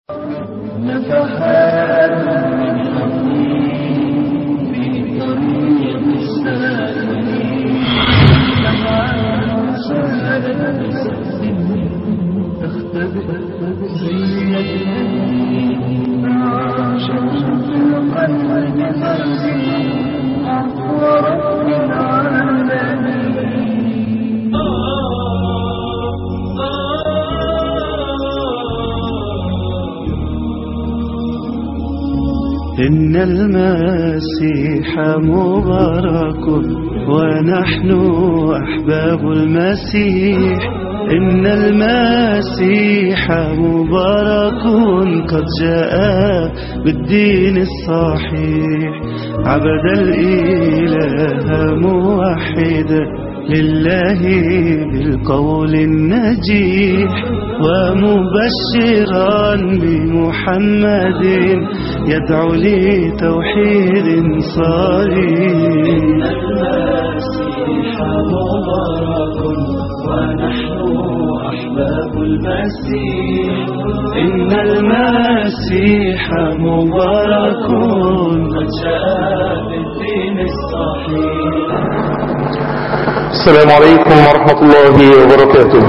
نفحات من حنين في طريق السالمين نفحات سالت بسقف تختبئ زينة شمس في القلب بفرز ورب العالمين إن المسيح مبارك ونحن أحباب المسيح إن المسيح مبارك قد جاء بالدين الصحيح عبد الإله موحدا لله بالقول النجيح ومبشرا بمحمد يدعو لتوحيد صريح المسيح مبارك ونحن أحباب المسيح إن المسيح مبارك قد جاء بالدين الصحيح السلام عليكم ورحمة الله وبركاته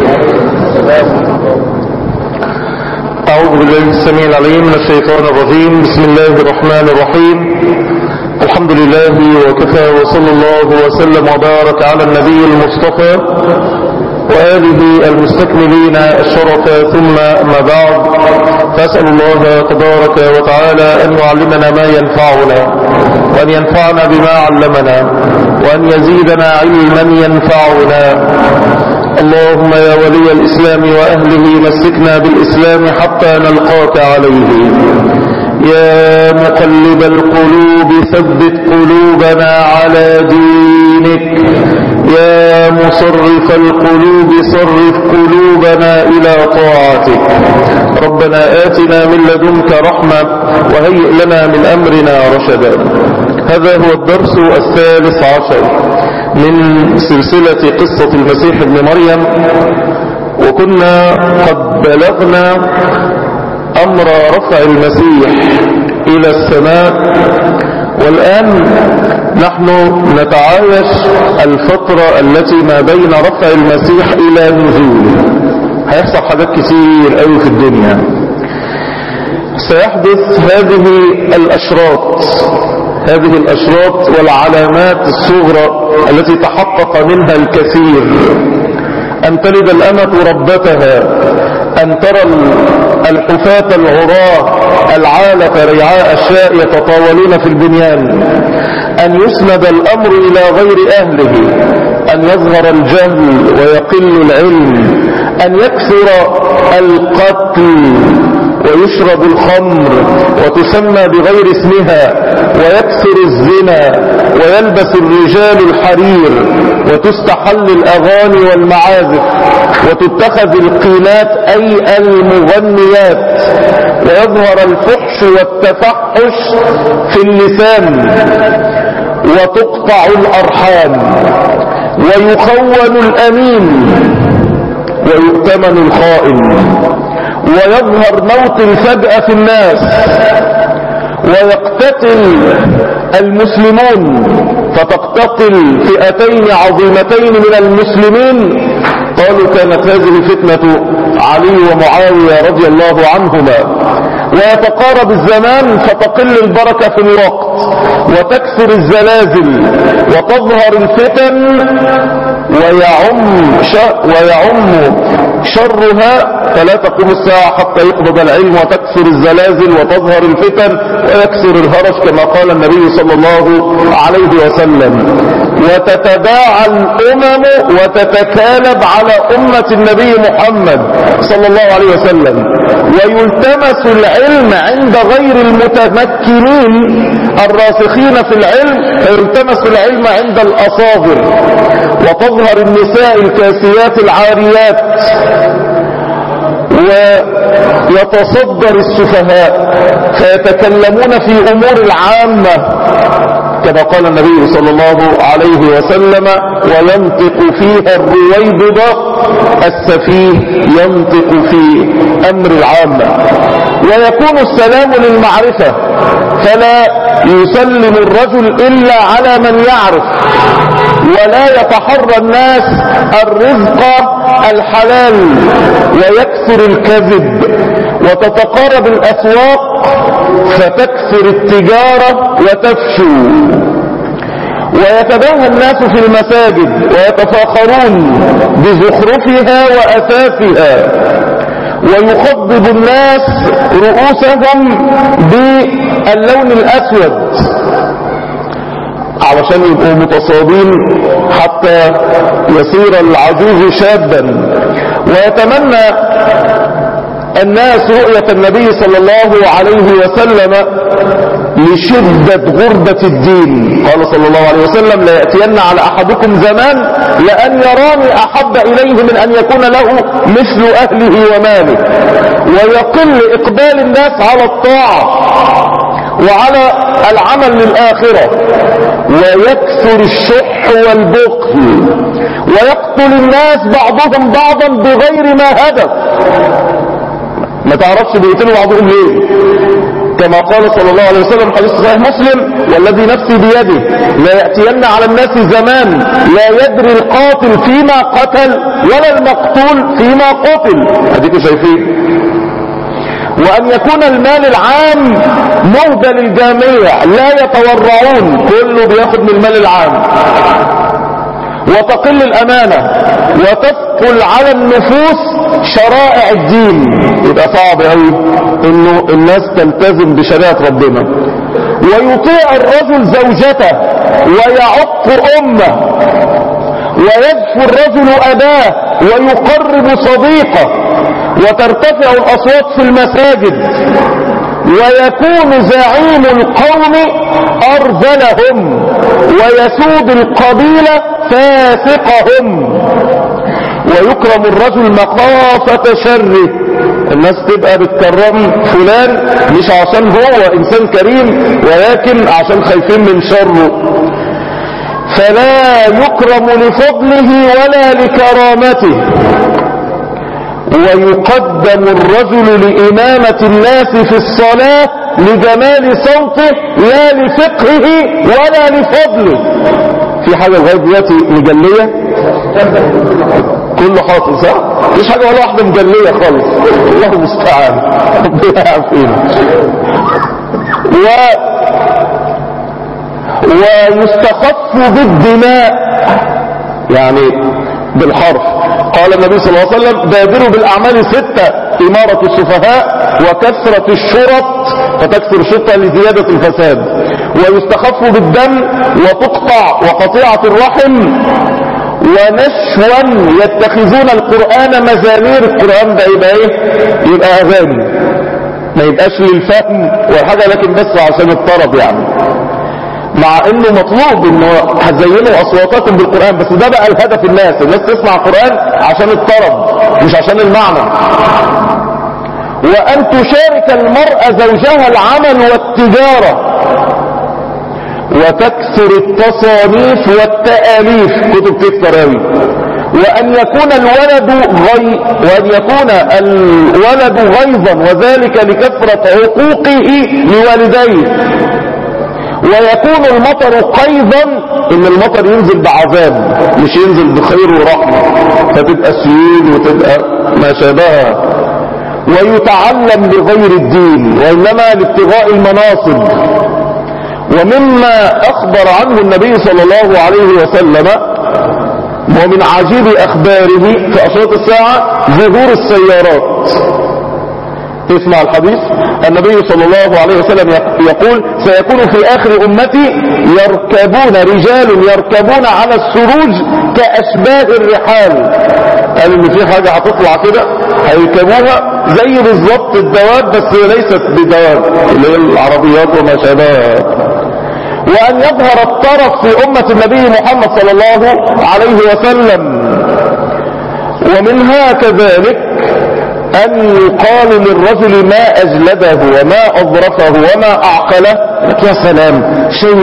أعوذ بالله السميع العليم من الشيطان الرجيم بسم الله الرحمن الرحيم الحمد لله وكفى وصلى الله وسلم وبارك على النبي المصطفى وآله المستكملين الشرف ثم أما بعد فأسأل الله تبارك وتعالى أن يعلمنا ما ينفعنا وأن ينفعنا بما علمنا وأن يزيدنا علما ينفعنا اللهم يا ولي الإسلام وأهله مسكنا بالإسلام حتى نلقاك عليه يا مقلب القلوب ثبت قلوبنا على دينك يا مصرف القلوب صرف قلوبنا إلى طاعتك ربنا آتنا من لدنك رحمة وهيئ لنا من أمرنا رشدا هذا هو الدرس الثالث عشر من سلسلة قصة المسيح ابن مريم وكنا قد بلغنا أمر رفع المسيح إلى السماء والآن نحن نتعايش الفترة التي ما بين رفع المسيح إلى نزوله هيحصل حاجات كتير قوي في الدنيا سيحدث هذه الأشراط هذه الأشراط والعلامات الصغرى التي تحقق منها الكثير أن تلد الأمة ربتها أن ترى الحفاة العراة العالة رعاء الشاء يتطاولون في البنيان أن يسند الأمر إلى غير أهله أن يظهر الجهل ويقل العلم أن يكثر القتل ويشرب الخمر وتسمى بغير اسمها ويكثر الزنا ويلبس الرجال الحرير وتستحل الأغاني والمعازف وتتخذ القينات أي المغنيات ويظهر الفحش والتفحش في اللسان وتقطع الأرحام ويخون الأمين ويؤتمن الخائن ويظهر موت الفجأة في الناس ويقتتل المسلمون فتقتتل فئتين عظيمتين من المسلمين قالوا كانت هذه فتنة علي ومعاوية رضي الله عنهما ويتقارب الزمان فتقل البركة في الوقت وتكثر الزلازل وتظهر الفتن ويعم ويعم شرها فلا تقوم الساعة حتى يقبض العلم وتكثر الزلازل وتظهر الفتن ويكثر الهرج كما قال النبي صلى الله عليه وسلم وتتداعى الأمم وتتكالب على أمة النبي محمد صلى الله عليه وسلم ويلتمس العلم عند غير المتمكنين الراسخين في العلم فيلتمس العلم عند الأصاغر وتظهر النساء الكاسيات العاريات ويتصدر السفهاء فيتكلمون في أمور العامة كما قال النبي صلى الله عليه وسلم وينطق فيها الرويبضة السفيه ينطق في أمر العامة ويكون السلام للمعرفة فلا يسلم الرجل إلا على من يعرف ولا يتحرى الناس الرزق الحلال ويكثر الكذب وتتقارب الأسواق فتكثر التجارة وتفشو ويتباهى الناس في المساجد ويتفاخرون بزخرفها وأثاثها ويخضب الناس رؤوسهم باللون الأسود علشان يبقوا متصابين حتى يصير العجوز شابا ويتمنى الناس رؤية النبي صلى الله عليه وسلم لشدة غربة الدين قال صلى الله عليه وسلم لا يأتين على أحدكم زمان لأن يراني أحب إليه من أن يكون له مثل أهله وماله ويقل إقبال الناس على الطاعة وعلى العمل للآخرة ويكثر الشح والبخل ويقتل الناس بعضهم بعضا بغير ما هدف ما تعرفش بيقتلوا بعضهم ليه كما قال صلى الله عليه وسلم حديث صحيح مسلم والذي نفسي بيده لا يأتين على الناس زمان لا يدري القاتل فيما قتل ولا المقتول فيما قتل اديكم شايفين وأن يكون المال العام مهدى للجميع لا يتورعون كله بياخد من المال العام وتقل الأمانة وتثقل على النفوس شرائع الدين يبقى صعب قوي انه الناس تلتزم بشريعة ربنا ويطيع الرجل زوجته ويعق امه ويدفو الرجل اباه ويقرب صديقه وترتفع الاصوات في المساجد ويكون زعيم القوم ارذلهم ويسود القبيلة فاسقهم ويكرم الرجل مخافة شره الناس تبقى بتكرم فلان مش عشان هو انسان كريم ولكن عشان خايفين من شره فلا يكرم لفضله ولا لكرامته ويقدم الرجل لإمامة الناس في الصلاة لجمال صوته لا لفقهه ولا لفضله في حاجة لغاية دلوقتي مجلية كله حاصل صح مفيش حاجة ولا واحدة مجلية خالص الله المستعان ربنا يعافينا و ويستخف بالدماء يعني بالحرف قال النبي صلى الله عليه وسلم بادروا بالأعمال ستة إمارة السفهاء وكثرة الشرط فتكثر الشرطة لزيادة الفساد ويستخف بالدم وتقطع وقطيعة الرحم ونشوا يتخذون القرآن مزامير القرآن ده يبقى ايه يبقى اغاني ما يبقاش للفهم والحاجة لكن بس عشان الطرب يعني مع انه مطلوب انه هتزينوا اصواتكم بالقرآن بس ده بقى الهدف الناس الناس تسمع القرآن عشان الطرب مش عشان المعنى وان تشارك المرأة زوجها العمل والتجارة وتكثر التصانيف والتآليف كتب تكثر اوي وأن يكون الولد غي وأن يكون الولد غيظا وذلك لكثرة عقوقه لوالديه ويكون المطر قيظا ان المطر ينزل بعذاب مش ينزل بخير ورحمة فتبقى سيول وتبقى ما شابهها ويتعلم بغير الدين وإنما لابتغاء المناصب ومما أخبر عنه النبي صلى الله عليه وسلم ومن عجيب أخباره في أشراط الساعة ظهور السيارات اسمع الحديث النبي صلى الله عليه وسلم يقول سيكون في آخر أمتي يركبون رجال يركبون على السروج كأشباه الرحال قال ان في حاجة هتطلع كده هيركبوها زي بالظبط الدواب بس ليست بدواب اللي هي العربيات وما شابهها وأن يظهر الطرف في أمة النبي محمد صلى الله عليه وسلم ومنها كذلك أن يقال للرجل ما أجلده وما أظرفه وما أعقله لك يا سلام شايف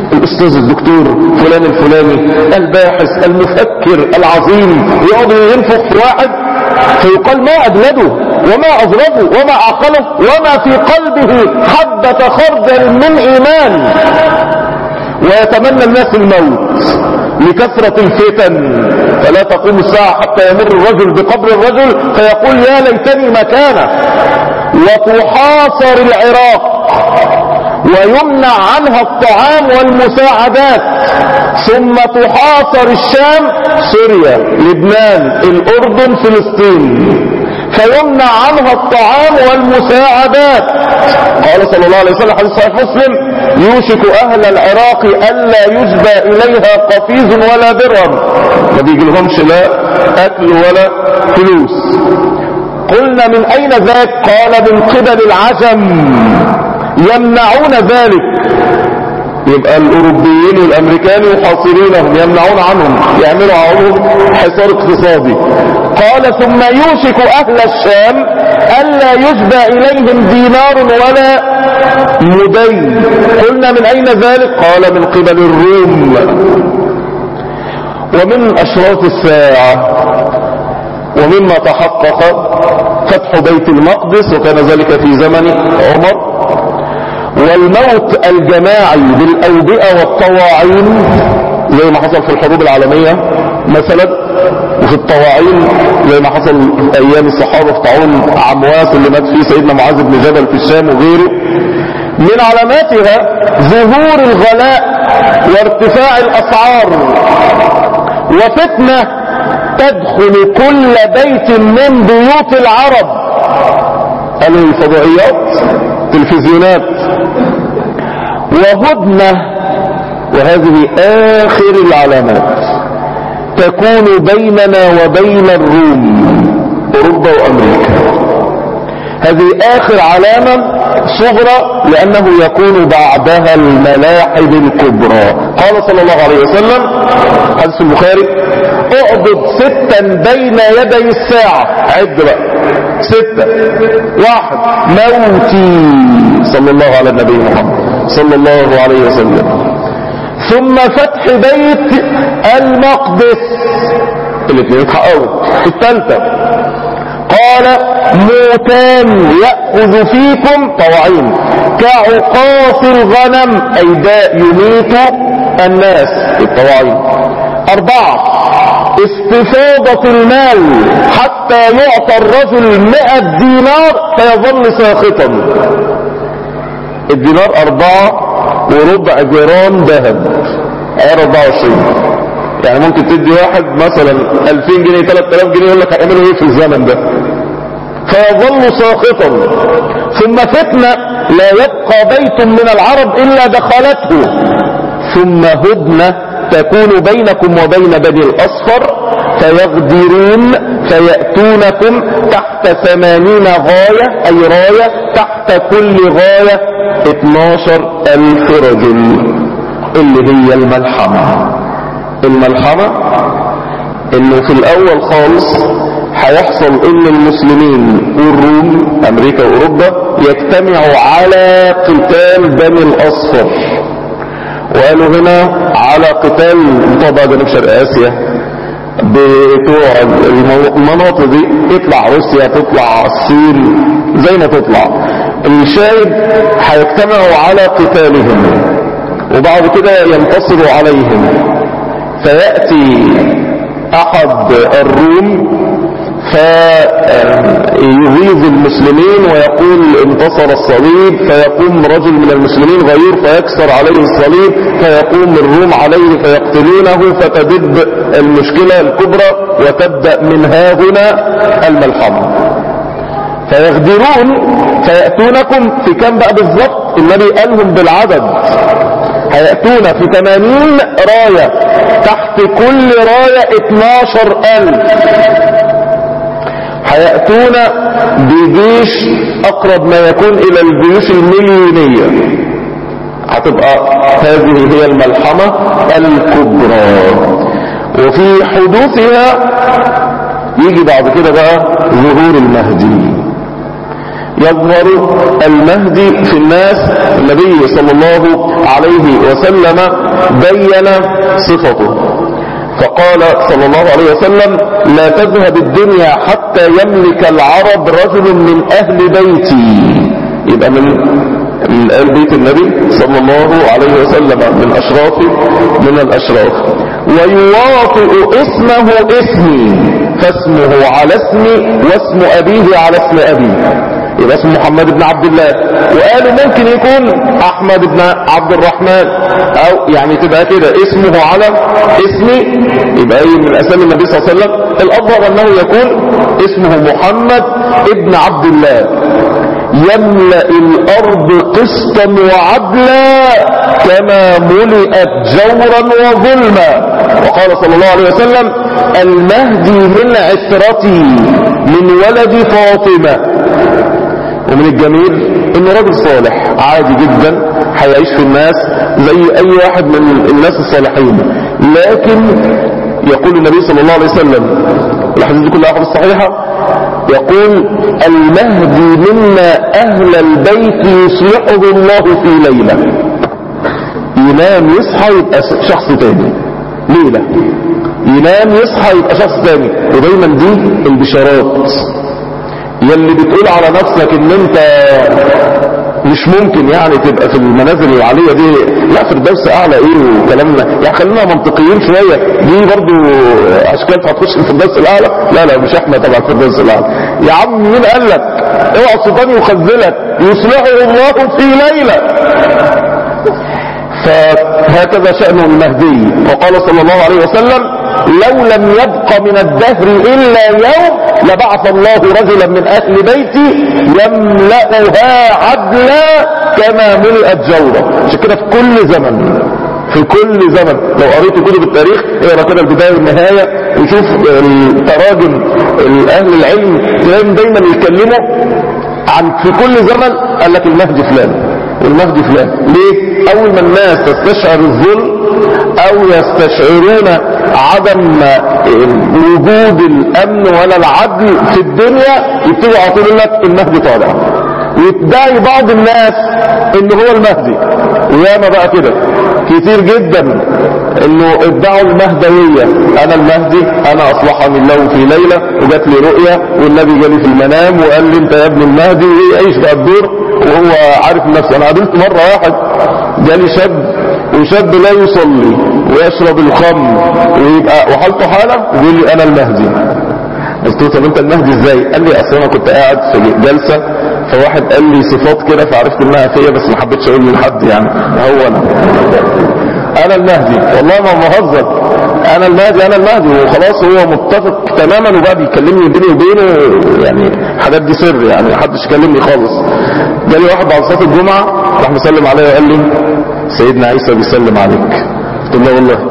الاستاذ الدكتور فلان الفلاني الباحث المفكر العظيم يقعد ينفخ في واحد فيقال ما اجلده وما اظلمه وما عقله وما في قلبه حبة خردل من ايمان ويتمنى الناس الموت لكثرة الفتن فلا تقوم الساعة حتى يمر الرجل بقبر الرجل فيقول يا ليتني مكانه وتحاصر العراق ويمنع عنها الطعام والمساعدات ثم تحاصر الشام سوريا لبنان الأردن فلسطين فيمنع عنها الطعام والمساعدات قال صلى الله عليه وسلم حديث صحيح مسلم يوشك أهل العراق ألا يجبى إليها قفيز ولا درهم ما بيجي لهمش لا أكل ولا فلوس قلنا من أين ذاك قال من قبل العجم يمنعون ذلك يبقى الأوروبيين والأمريكان يحاصرونهم يمنعون عنهم يعملوا عليهم حصار اقتصادي قال ثم يوشك أهل الشام ألا يجبى إليهم دينار ولا مدين قلنا من أين ذلك قال من قبل الروم ومن أشراط الساعة ومما تحقق فتح بيت المقدس وكان ذلك في زمن عمر والموت الجماعي بالأوبئة والطواعين زي ما حصل في الحروب العالمية مثلا وفي الطواعين زي ما حصل في أيام الصحابة في طاعون عمواس اللي مات فيه سيدنا معاذ بن جبل في الشام وغيره من علاماتها ظهور الغلاء وارتفاع الأسعار وفتنة تدخل كل بيت من بيوت العرب قالوا الفضائيات تلفزيونات وهدنة وهذه آخر العلامات تكون بيننا وبين الروم أوروبا وأمريكا هذه آخر علامة صغرى لأنه يكون بعدها الملاحد الكبرى قال صلى الله عليه وسلم حديث البخاري اعبد ستا بين يدي الساعة عد بقى ستة واحد موتي صلى الله على النبي محمد صلى الله عليه وسلم ثم فتح بيت المقدس الاثنين اتحققوا الثالثة قال موتان يأخذ فيكم طواعين كعقاص الغنم أي داء يميت الناس الطواعين أربعة استفاضة المال حتى يعطى الرجل مئة دينار فيظل ساخطا الدينار أربعة وربع جرام ذهب عيار 24 يعني ممكن تدي واحد مثلا 2000 جنيه 3000 جنيه يقول لك هيعملوا ايه في الزمن ده فيظل ساقطا ثم فتنة لا يبقى بيت من العرب إلا دخلته ثم هدنة تكون بينكم وبين بني الأصفر فيغدرون فيأتونكم تحت ثمانين غاية أي راية تحت كل غاية 12 ألف رجل اللي هي الملحمة الملحمة انه في الاول خالص هيحصل ان المسلمين والروم امريكا واوروبا يجتمعوا على قتال بني الاصفر وقالوا هنا على قتال طبعا جنوب شرق اسيا بتوع المناطق دي تطلع روسيا تطلع الصين زي ما تطلع الشاهد هيجتمعوا على قتالهم وبعد كده ينتصروا عليهم فيأتي أحد الروم فيغيظ المسلمين ويقول انتصر الصليب فيقوم رجل من المسلمين غيور فيكسر عليه الصليب فيقوم الروم عليه فيقتلونه فتدب المشكلة الكبرى وتبدأ من ها هنا الملحمة فيغدرون فيأتونكم في كم بقى بالضبط النبي قالهم بالعدد هيأتون في 80 راية تحت كل راية 12 ألف هيأتون بجيش أقرب ما يكون إلى الجيوش المليونية هتبقى هذه هي الملحمة الكبرى وفي حدوثها يجي بعد كده بقى ظهور المهدي يظهر المهدي في الناس النبي صلى الله عليه وسلم بين صفته فقال صلى الله عليه وسلم لا تذهب الدنيا حتى يملك العرب رجل من أهل بيتي يبقى من من آل بيت النبي صلى الله عليه وسلم من أشراف من الأشراف ويواطئ اسمه اسمي فاسمه على اسمي واسم أبيه على اسم أبي يبقى اسمه محمد بن عبد الله وقالوا ممكن يكون أحمد بن عبد الرحمن أو يعني تبقى كده اسمه على اسمي يبقى ايه من أسامي النبي صلى الله عليه وسلم الأظهر أنه يكون اسمه محمد ابن عبد الله يملأ الأرض قسطا وعدلا كما ملئت جورا وظلما وقال صلى الله عليه وسلم المهدي من عترتي من ولد فاطمة ومن الجميل انه راجل صالح عادي جدا هيعيش في الناس زي اي واحد من الناس الصالحين لكن يقول النبي صلى الله عليه وسلم الحديث دي كلها حديث صحيحة يقول المهدي منا أهل البيت يصلحه الله في ليلة ينام يصحى يبقى شخص تاني ليلة ينام يصحى يبقى شخص تاني ودايما دي البشارات يلي بتقول على نفسك ان انت مش ممكن يعني تبقى في المنازل العالية دي لا في الدرس اعلى ايه وكلامنا يعني خلينا منطقيين شوية دي برضو اشكال هتخش في الدرس الاعلى لا لا مش احنا طبعا في الدرس الاعلى يا عم مين قال لك اوعى الشيطان يخذلك يصلحه الله في ليلة فهكذا شأن المهدي وقال صلى الله عليه وسلم لو لم يبق من الدهر إلا يوم لبعث الله رجلا من أهل بيتي يملأها عدلا كما ملئت جورا عشان كده في كل زمن في كل زمن لو قريت كتب التاريخ اقرا كده البدايه والنهايه وشوف التراجم اهل العلم تلاقيهم دايما يتكلموا عن في كل زمن قال لك المهدي فلان والمهدي فلان ليه اول ما الناس تستشعر الظلم او يستشعرون عدم وجود الامن ولا العدل في الدنيا يبتدوا على طول يقول لك المهدي طالع ويدعي بعض الناس ان هو المهدي وياما بقى كده كتير جدا انه ادعوا المهدوية انا المهدي انا اصلحني الله في ليلة وجات لي رؤية والنبي جالي في المنام وقال لي انت يا ابن المهدي ويعيش بقى الدور وهو عارف نفسه انا قابلت مرة واحد جالي شاب وشاب لا يصلي ويشرب الخمر ويبقى وحالته حالة ويقول لي انا المهدي قلت له طب انت المهدي ازاي قال لي اصل انا كنت قاعد في جلسة فواحد قال لي صفات كده فعرفت انها فيا بس ما حبيتش اقول لحد يعني هو انا انا المهدي والله ما بهزر انا المهدي انا المهدي وخلاص هو متفق تماما وبقى بيكلمني بيني وبينه يعني حاجات دي سر يعني محدش يكلمني خالص جالي واحد بعد صلاه الجمعه راح مسلم عليا وقال لي سيدنا عيسى بيسلم عليك قلت له والله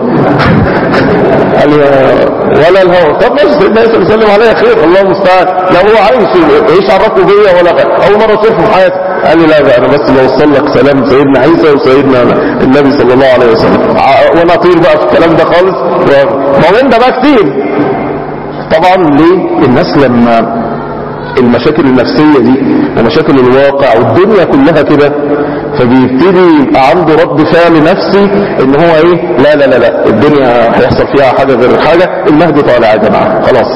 قال لي ولا الهوى طب ماشي سيدنا عيسى بيسلم عليا خير الله المستعان لا هو عايش ايش عرفه بيا ولا غير اول مره اشوفه في حياتي قال لي لا ده انا بس بوصل لك سلام سيدنا عيسى وسيدنا النبي صلى الله عليه وسلم وانا اطير بقى في الكلام ده خالص ما هو انت بقى كتير طبعا ليه الناس لما المشاكل النفسية دي ومشاكل الواقع والدنيا كلها كده فبيبتدي يبقى عنده رد فعل نفسي ان هو ايه لا لا لا لا الدنيا هيحصل فيها حاجة غير حاجة المهدي طالع يا جماعة خلاص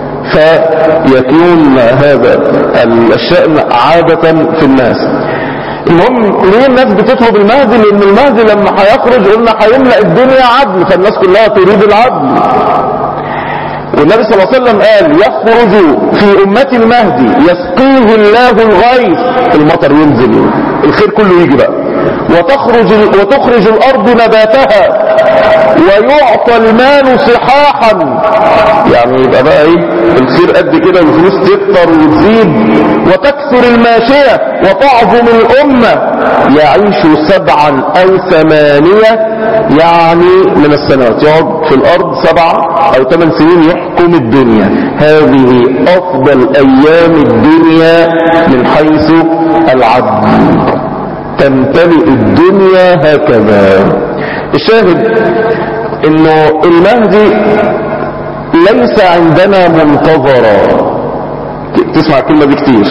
فيكون هذا الشأن عادة في الناس المهم ليه الناس بتطلب المهدي لان المهدي لما هيخرج قلنا هيملأ الدنيا عدل فالناس كلها تريد العدل والنبي صلى الله عليه وسلم قال يخرج في أمتي المهدي يسقيه الله الغيث المطر ينزل الخير كله يجي بقى وتخرج, وتخرج الأرض نباتها ويعطى المال صحاحا يعني يبقى بقى ايه الخير قد كده والفلوس تكتر وتزيد وتكثر الماشية وتعظم الأمة يعيش سبعا أو ثمانية يعني من السنوات يقعد في الأرض سبعة أو ثمان سنين يحكم الدنيا هذه أفضل أيام الدنيا من حيث العدل تمتلئ الدنيا هكذا الشاهد انه المهدي ليس عندنا منتظرا تسمع الكلمة دي كتير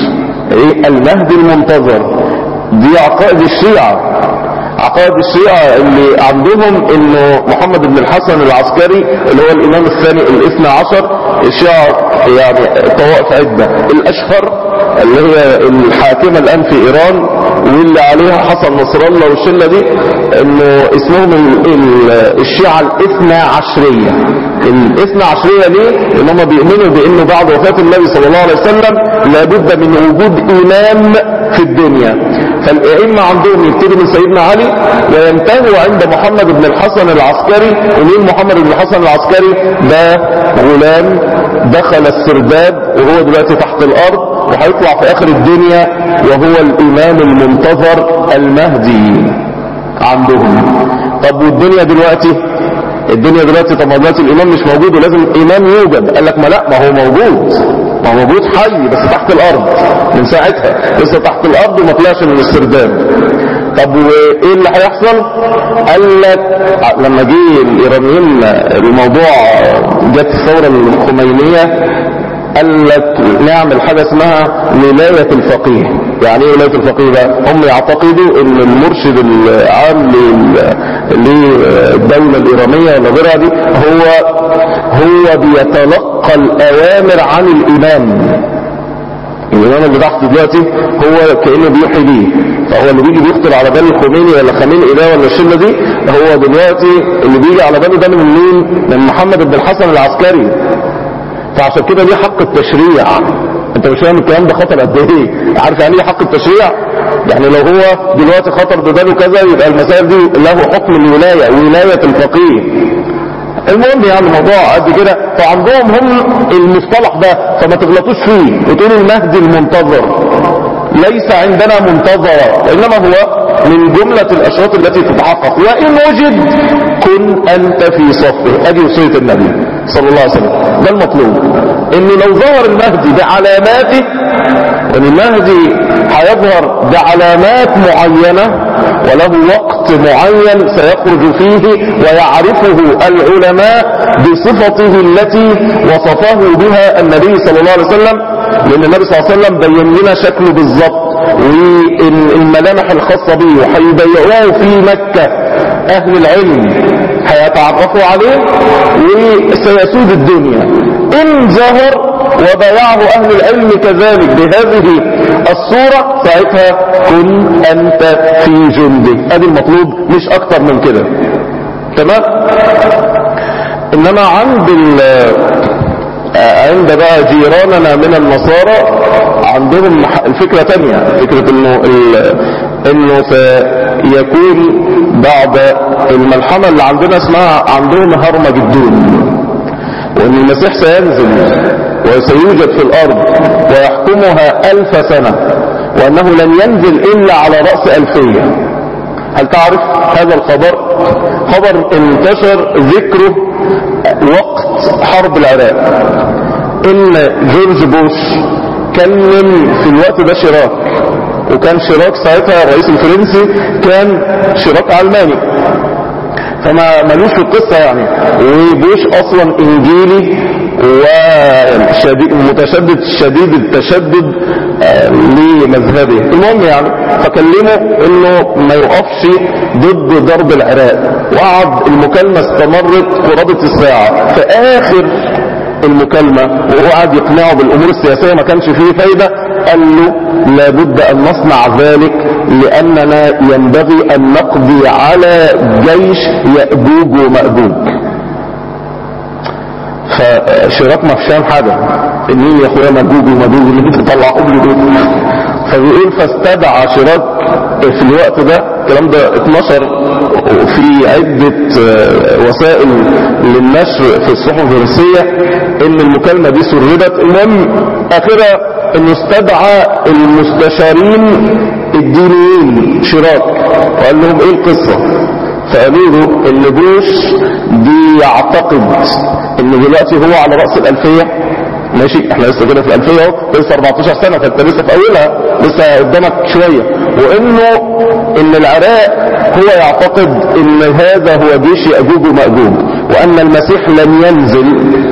ايه المهدي المنتظر دي عقائد الشيعة عقائد الشيعة اللي عندهم انه محمد بن الحسن العسكري اللي هو الامام الثاني الاثنى عشر الشيعة يعني طوائف عدة الاشهر اللي هي الحاكمة الان في ايران واللي عليها حسن نصر الله والشلة دي انه اسمهم ال- ال- الشيعة الاثنى عشرية الاثنى عشرية ليه؟ ان هم بيؤمنوا بانه بعد وفاة النبي صلى الله عليه وسلم لابد من وجود امام في الدنيا فالائمة عندهم يبتدي من سيدنا علي وينتهوا عند محمد بن الحسن العسكري ومين محمد بن الحسن العسكري ده غلام دخل السرداب وهو دلوقتي تحت الارض وهيطلع في اخر الدنيا وهو الامام المنتظر المهدي عندهم طب والدنيا دلوقتي الدنيا دلوقتي طب ما دلوقتي الامام مش موجود ولازم امام يوجد قال لك ما لا ما هو موجود ما هو موجود حي بس تحت الارض من ساعتها لسه تحت الارض وما طلعش من السرداب طب وايه اللي هيحصل قال لك لما جه الايرانيين الموضوع جت الثوره الخمينيه قال لك نعمل حاجة اسمها ولاية الفقيه يعني ايه ولاية الفقيه بقى هم يعتقدوا ان المرشد العام لل- للدولة الايرانية ولا غيرها دي هو هو بيتلقى الاوامر عن الامام الامام اللي تحت دلوقتي هو كانه بيوحي بيه فهو اللي بيجي بيخطر على بال الخميني ولا خميني ده ولا الشله دي هو دلوقتي اللي بيجي على باله ده من مين؟ من محمد بن الحسن العسكري فعشان كده ليه حق التشريع انت مش فاهم الكلام ده خطر قد ايه عارف يعني ايه حق التشريع يعني لو هو دلوقتي خطر بباله كذا يبقى المسائل دي له حكم الولايه ولايه الفقيه المهم يعني الموضوع قد كده فعندهم هم المصطلح ده فما تغلطوش فيه وتقول المهدي المنتظر ليس عندنا منتظر وانما هو من جملة الاشراط التي تتحقق وان وجد كن انت في صفه ادي وصية النبي صلى الله عليه وسلم ده المطلوب ان لو ظهر المهدي بعلاماته ان المهدي هيظهر بعلامات معينة وله وقت معين سيخرج فيه ويعرفه العلماء بصفته التي وصفه بها النبي صلى الله عليه وسلم لان النبي صلى الله عليه وسلم بين لنا شكله بالظبط والملامح الخاصة به وهيبيعوه في مكة اهل العلم هيتعرفوا عليه وسيسود الدنيا ان ظهر وبايعه اهل العلم كذلك بهذه الصورة ساعتها كن انت في جنده ادي المطلوب مش اكتر من كده تمام انما عند ال عند بقى جيراننا من النصارى عندهم الفكرة تانية فكرة انه ال- انه سيكون بعد الملحمة اللي عندنا اسمها عندهم هرمجدون وان المسيح سينزل وسيوجد في الارض ويحكمها الف سنة وانه لن ينزل الا على رأس الفية هل تعرف هذا الخبر خبر انتشر ذكره وقت حرب العراق ان جورج بوش كلم في الوقت ده شراك وكان شراك ساعتها الرئيس الفرنسي كان شراك علماني فما ملوش في القصة يعني وبوش اصلا انجيلي وشديد متشدد شديد التشدد آه، لمذهبه المهم يعني فكلمه انه ما يقفش ضد ضرب العراق وقعد المكالمة استمرت قرابة الساعة في اخر المكالمة وهو قاعد يقنعه بالامور السياسية ما كانش فيه فايدة قال له لابد ان نصنع ذلك لاننا ينبغي ان نقضي على جيش يأجوج ومأجوج فشراك ما فشان حاجة مين يا اخويا مأجوج ومأجوج اللي انت طلعهم لي دول فبيقول فاستدعى شراك في الوقت ده الكلام ده اتنشر في عدة آه، وسائل للنشر في الصحف الفرنسية ان المكالمة دي سردت المهم اخرها انه استدعى المستشارين الدينيين شراك وقال لهم ايه القصة فقالوا له ان بوش بيعتقد ان دلوقتي هو على رأس الالفية ماشي احنا لسه كده في الالفية اهو لسه 14 سنة فانت لسه في اولها لسه قدامك شوية وانه ان العراق هو يعتقد ان هذا هو جيش يأجوج ومأجوج وان المسيح لن ينزل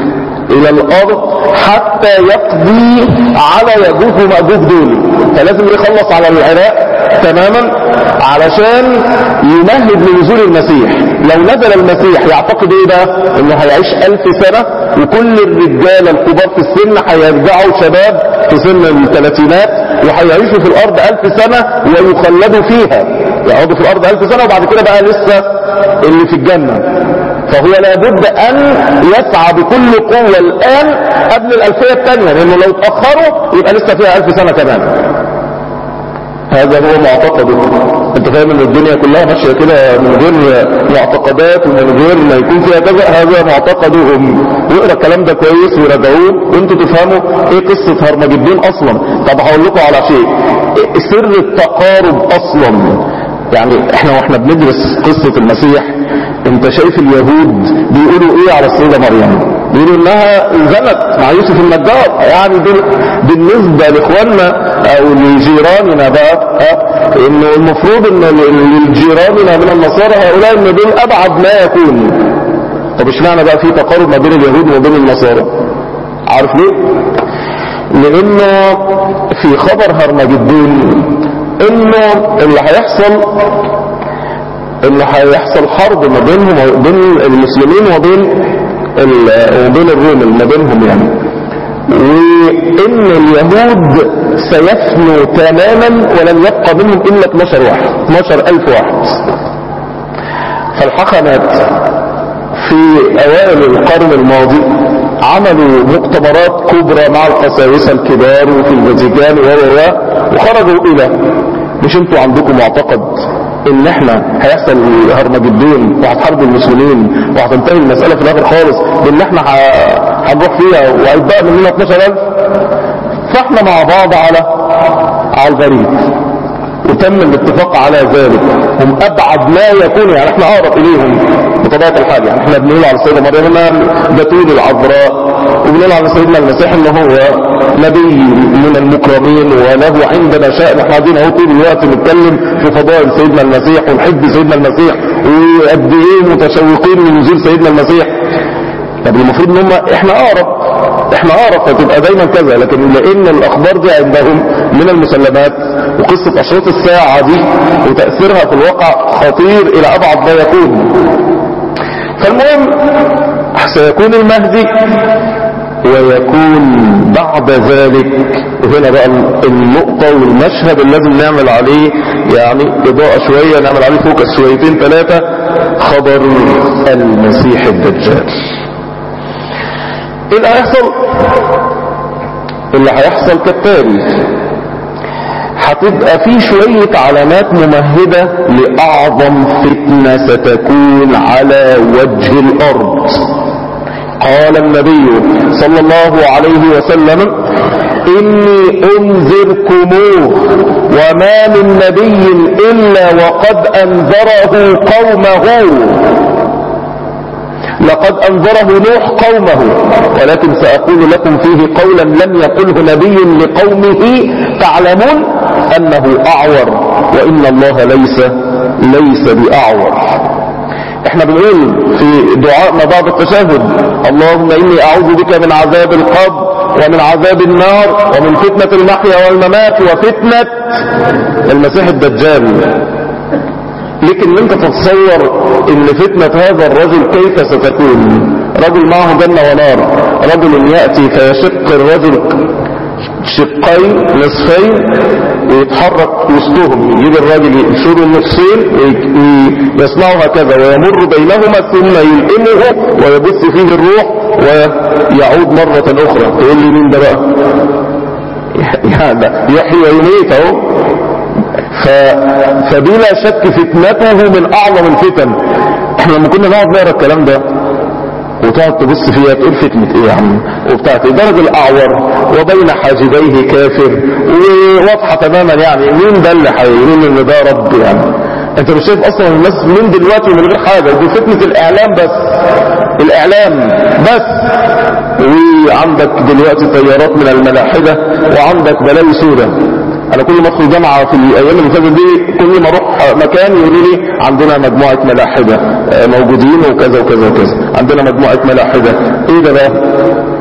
الى الارض حتى يقضي على يجوج ومأجوج دول فلازم يخلص على العراق تماما علشان يمهد لنزول المسيح لو نزل المسيح يعتقد ايه بقى انه هيعيش الف سنة وكل الرجالة الكبار في السن هيرجعوا شباب في سن الثلاثينات وهيعيشوا في الارض الف سنة ويخلدوا فيها يقعدوا في الارض الف سنة وبعد كده بقى لسه اللي في الجنة فهو لابد ان يسعى بكل قوة الان قبل الالفية الثانية لانه لو اتأخروا يبقى لسه فيها الف سنة كمان هذا هو معتقده انت فاهم ان الدنيا كلها ماشية كده من غير معتقدات ومن غير ما يكون فيها كذا هذا معتقدهم واقرا الكلام ده كويس وراجعوه وانتوا تفهموا ايه قصة هرمجدين اصلا طب هقول لكم على شيء إيه سر التقارب اصلا يعني احنا واحنا بندرس قصة المسيح انت شايف اليهود بيقولوا ايه على السيدة مريم بيقولوا انها زنت مع يوسف النجار يعني دول بالنسبة لاخواننا او لجيراننا بقى اه، انه المفروض ان لجيراننا من النصارى هؤلاء ان دول ابعد ما يكون طب اشمعنى بقى في تقارب ما بين اليهود وما بين النصارى عارف ليه لانه في خبر هرمجدون انه اللي هيحصل اللي هيحصل حرب ما بينهم وبين المسلمين وبين ال- وبين الروم ما بينهم يعني وان اليهود سيفنوا تماما ولن يبقى منهم الا 12 واحد 12 الف واحد فالحكمات في اوائل القرن الماضي عملوا مؤتمرات كبرى مع القساوسة الكبار وفي الفاتيكان و و و وخرجوا الى مش انتوا عندكم معتقد ان احنا هيحصل هرمجدون وهتحاربوا المسلمين وهتنتهي المسألة في الاخر خالص بان احنا ه- هنروح فيها وهيتبقى مننا 12000 فاحنا مع بعض على على الغريب وتم الاتفاق على ذلك هم ابعد ما يكون يعني احنا اقرب اليهم بطبيعه الحال يعني احنا بنقول على السيده مريم انها بتول العذراء وبنقول على سيدنا المسيح ان هو نبي من المكرمين وله عندنا شأن احنا قاعدين اهو طول الوقت نتكلم في فضائل سيدنا المسيح ونحب سيدنا المسيح وقد ايه متشوقين لنزول سيدنا المسيح طب المفروض ان هم احنا اقرب احنا اقرب فتبقى دايما كذا لكن لان الاخبار دي عندهم من المسلمات وقصة اشراط الساعة دي وتأثيرها في الواقع خطير الى ابعد ما يكون فالمهم سيكون المهدي ويكون بعد ذلك هنا بقى النقطة والمشهد اللي لازم نعمل عليه يعني إضاءة شوية نعمل عليه فوكس شويتين ثلاثة خبر المسيح الدجال ايه اللي هيحصل اللي هيحصل كالتالي هتبقى في شوية علامات ممهدة لأعظم فتنة ستكون على وجه الأرض قال النبي صلى الله عليه وسلم إني أنذركموه وما من نبي إلا وقد أنذره قومه لقد أنذره نوح قومه ولكن سأقول لكم فيه قولا لم يقله نبي لقومه تعلمون أنه أعور وإن الله ليس ليس بأعور احنا بنقول في دعائنا بعد التشهد اللهم إني أعوذ بك من عذاب القبر ومن عذاب النار ومن فتنة المحيا والممات وفتنة المسيح الدجال لكن ان انت تتصور ان فتنة هذا الرجل كيف ستكون رجل معه جنة ونار رجل يأتي فيشق الرجل شقين نصفين ويتحرك وسطهم يجيب الراجل ينشر النصين ويصنعه هكذا ويمر بينهما ثم يلئمه ويبث فيه الروح ويعود مرة اخرى تقول لي مين ده بقى يعني يحيي ويميت اهو ف... فبلا شك فتنته من اعظم الفتن احنا لما كنا نقعد نقرا الكلام ده وتقعد تبص فيها تقول فتنة ايه يا عم وبتاعت ايه ده راجل اعور وبين حاجبيه كافر وواضحة تماما يعني مين ده اللي هيقول ان ده رب يعني انت مش شايف اصلا الناس من دلوقتي ومن غير حاجة دي فتنة الاعلام بس الاعلام بس وعندك دلوقتي طيارات من الملاحدة وعندك بلاوي سودة انا كل ما ادخل جامعة في الايام اللي فاتت دي كل ما اروح مكان يقولوا لي عندنا مجموعة ملاحدة موجودين وكذا وكذا وكذا عندنا مجموعة ملاحدة ايه ده بقى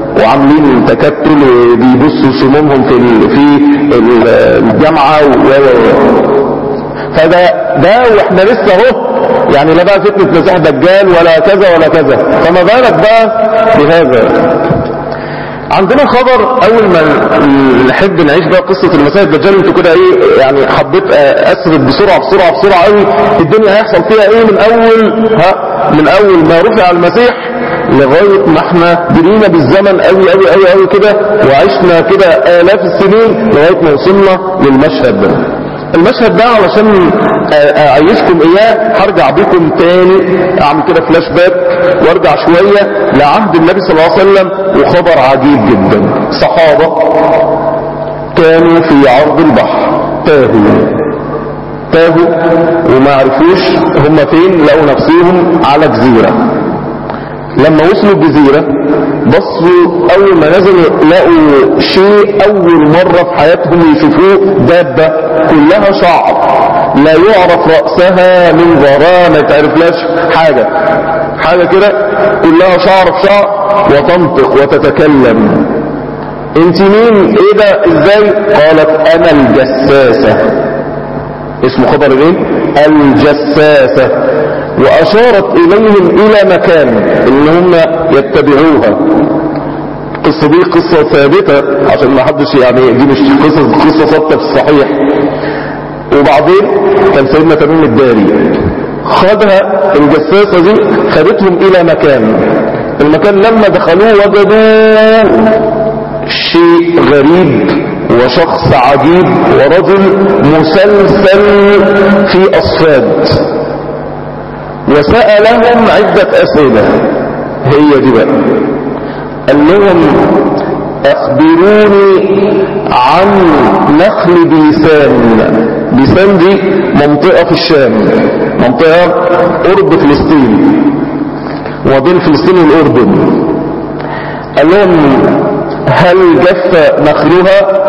وعاملين تكتل وبيبصوا سمومهم في ال- في ال- الجامعة و و- و- فده ده واحنا لسه اهو يعني لا بقى فتنة مسيح دجال ولا كذا ولا كذا فما بالك بقى بهذا عندنا خبر اول ما نحب نعيش بقى قصة المسيح الدجال انتوا كده ايه يعني حبيت اسرد بسرعة بسرعة بسرعة قوي الدنيا هيحصل فيها ايه من اول ها من اول ما رفع المسيح لغاية ما احنا جرينا بالزمن قوي قوي قوي قوي كده وعشنا كده الاف السنين لغاية ما وصلنا للمشهد ده المشهد ده علشان اعيشكم اياه هرجع بيكم تاني اعمل كده فلاش باك وارجع شوية لعهد النبي صلى الله عليه وسلم وخبر عجيب جدا صحابة كانوا في عرض البحر تاهوا تاهوا وما عرفوش هم فين لقوا نفسهم على جزيرة لما وصلوا الجزيرة بصوا اول ما نزلوا لقوا شيء اول مرة في حياتهم يشوفوه دابة كلها شعر لا يعرف رأسها من ظهرها ما تعرفلاش حاجة حاجة كده كلها شعر في شعر وتنطق وتتكلم انت مين ايه ده ازاي قالت انا الجساسة اسمه خبر ايه الجساسة واشارت اليهم الى مكان ان هم يتبعوها القصة دي قصة ثابتة عشان ما حدش يعني دي مش قصة قصة ثابتة في الصحيح وبعدين كان سيدنا تميم الداري خدها الجساسة دي خدتهم الى مكان المكان لما دخلوه وجدوا شيء غريب وشخص عجيب ورجل مسلسل في أصفاد وسألهم عدة أسئلة هي دي بقى قال لهم أخبروني عن نخل بيسان بيسان دي منطقة في الشام منطقة قرب فلسطين وبين فلسطين والأردن قال لهم هل جف نخلها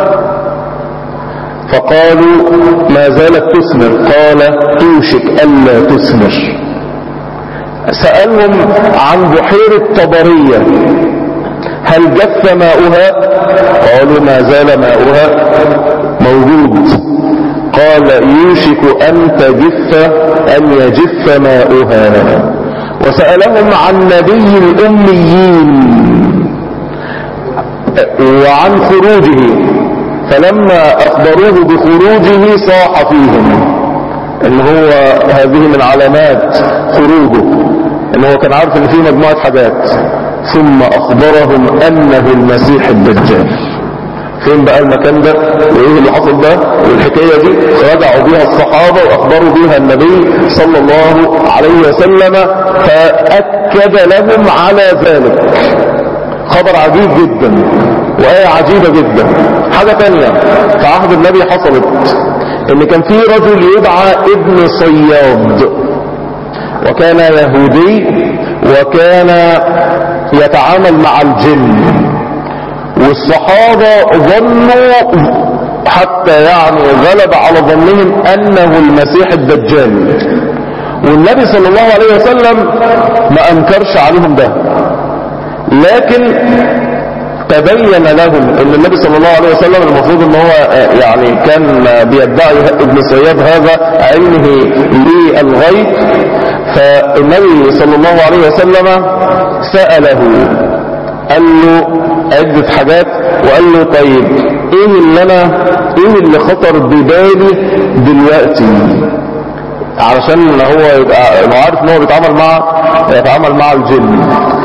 فقالوا ما زالت تثمر قال توشك ألا تثمر سألهم عن بحيرة طبرية هل جف ماؤها قالوا ما زال ماؤها موجود قال يوشك أن تجف أن يجف ماؤها وسألهم عن نبي الأميين وعن خروجه فلما أخبروه بخروجه صاح فيهم ان هو هذه من علامات خروجه ان هو كان عارف ان في مجموعة حاجات ثم اخبرهم انه المسيح الدجال فين بقى المكان ده وايه اللي حصل ده والحكاية دي رجعوا بيها الصحابة واخبروا بيها النبي صلى الله عليه وسلم فاكد لهم على ذلك خبر عجيب جدا وآية عجيبة جدا حاجة تانية في عهد النبي حصلت ان كان في رجل يدعى ابن صياد وكان يهودي وكان يتعامل مع الجن والصحابة ظنوا حتى يعني غلب على ظنهم انه المسيح الدجال والنبي صلى الله عليه وسلم ما انكرش عليهم ده لكن تبين لهم ان النبي صلى الله عليه وسلم المفروض ان هو يعني كان بيدعي ابن صياد هذا علمه للغيب فالنبي صلى الله عليه وسلم سأله قال له عدة حاجات وقال له طيب ايه اللي انا ايه اللي خطر ببالي دلوقتي علشان هو يبقى هو عارف ان هو بيتعامل مع يتعامل مع الجن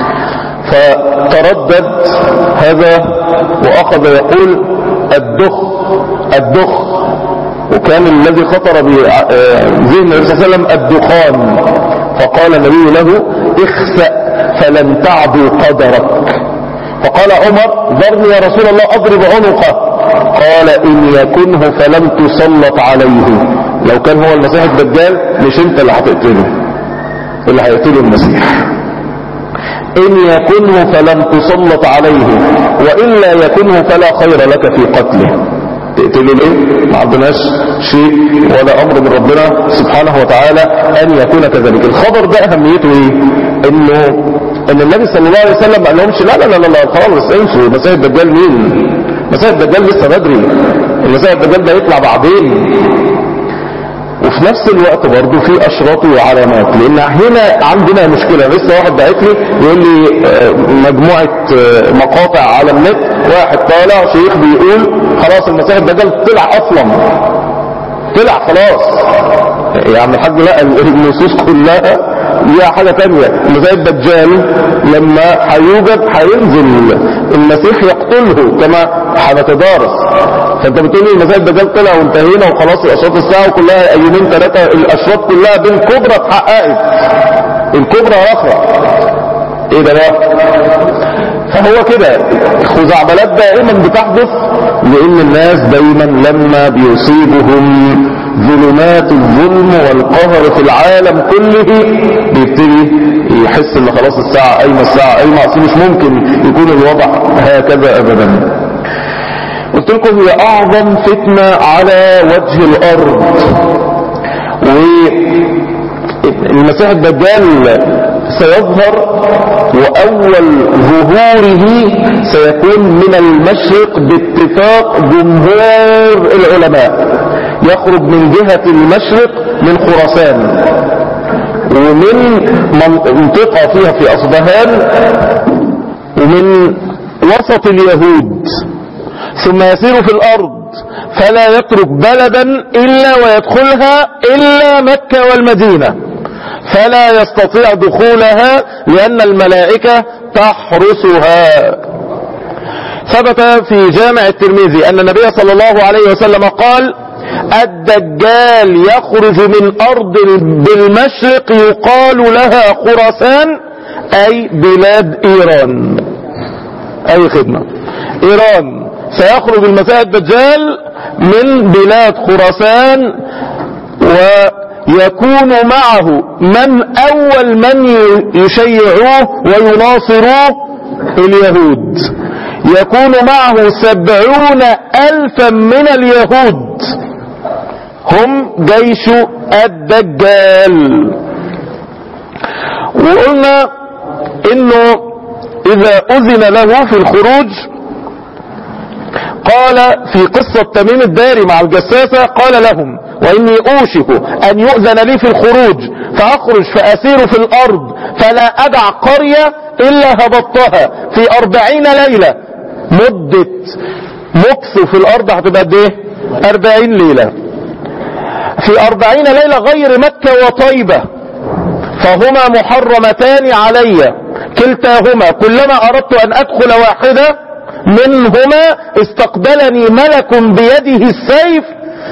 فتردد هذا واخذ يقول الدخ الدخ وكان الذي خطر بذهن النبي صلى الله عليه وسلم الدخان فقال النبي له اخسأ فلن تعدو قدرك فقال عمر ذرني يا رسول الله اضرب عنقه قال ان يكنه فلم تسلط عليه لو كان هو المسيح الدجال مش انت اللي هتقتله اللي هيقتله المسيح إن يكنه فلم تسلط عليه وإلا يكنه فلا خير لك في قتله تقتله ليه ما عندناش شيء ولا أمر من ربنا سبحانه وتعالى أن يكون كذلك الخبر ده أهميته إيه إنه ان النبي صلى الله عليه وسلم ما قالهمش لا لا لا لا لا خالص انسوا مسيح الدجال مين مسيح الدجال لسه بدري المسيح الدجال ده يطلع بعدين وفي نفس الوقت برضه في اشراط وعلامات لان هنا عندنا مشكله لسه واحد بعت لي يقول لي آه، مجموعه آه، مقاطع على النت واحد طالع شيخ بيقول خلاص المسيح الدجال طلع اصلا طلع خلاص يا عم الحاج لا النصوص كلها ليها حاجة تانية زي الدجال لما هيوجد هينزل المسيح يقتله كما هنتدارس فانت بتقول لي المسيح الدجال طلع وانتهينا وخلاص اشراط الساعة وكلها يومين ثلاثة الاشراط كلها بين كبرى اتحققت الكبرى اخرى ايه ده بقى فهو كده خزعبلات دائما بتحدث لان الناس دايما لما بيصيبهم ظلمات الظلم والقهر في العالم كله بيبتدي يحس ان خلاص الساعة قايمة الساعة قايمة اصل مش ممكن يكون الوضع هكذا ابدا قلت لكم هي اعظم فتنة على وجه الارض والمسيح الدجال سيظهر واول ظهوره سيكون من المشرق باتفاق جمهور العلماء يخرج من جهة المشرق من خراسان ومن منطقة فيها في أصبهان ومن وسط اليهود ثم يسير في الأرض فلا يترك بلدا إلا ويدخلها إلا مكة والمدينة فلا يستطيع دخولها لأن الملائكة تحرسها ثبت في جامع الترمذي أن النبي صلى الله عليه وسلم قال الدجال يخرج من أرض بالمشرق يقال لها خراسان أي بلاد إيران أي خدمة إيران سيخرج المسيح الدجال من بلاد خراسان ويكون معه من أول من يشيعوه ويناصروه اليهود يكون معه سبعون ألفا من اليهود هم جيش الدجال وقلنا انه اذا اذن له في الخروج قال في قصة تميم الداري مع الجساسة قال لهم وإني أوشك أن يؤذن لي في الخروج فأخرج فأسير في الأرض فلا أدع قرية إلا هبطتها في أربعين ليلة مدة مكث في الأرض هتبقى قد إيه أربعين ليلة في أربعين ليلة غير مكة وطيبة فهما محرمتان علي كلتاهما كلما أردت أن أدخل واحدة منهما استقبلني ملك بيده السيف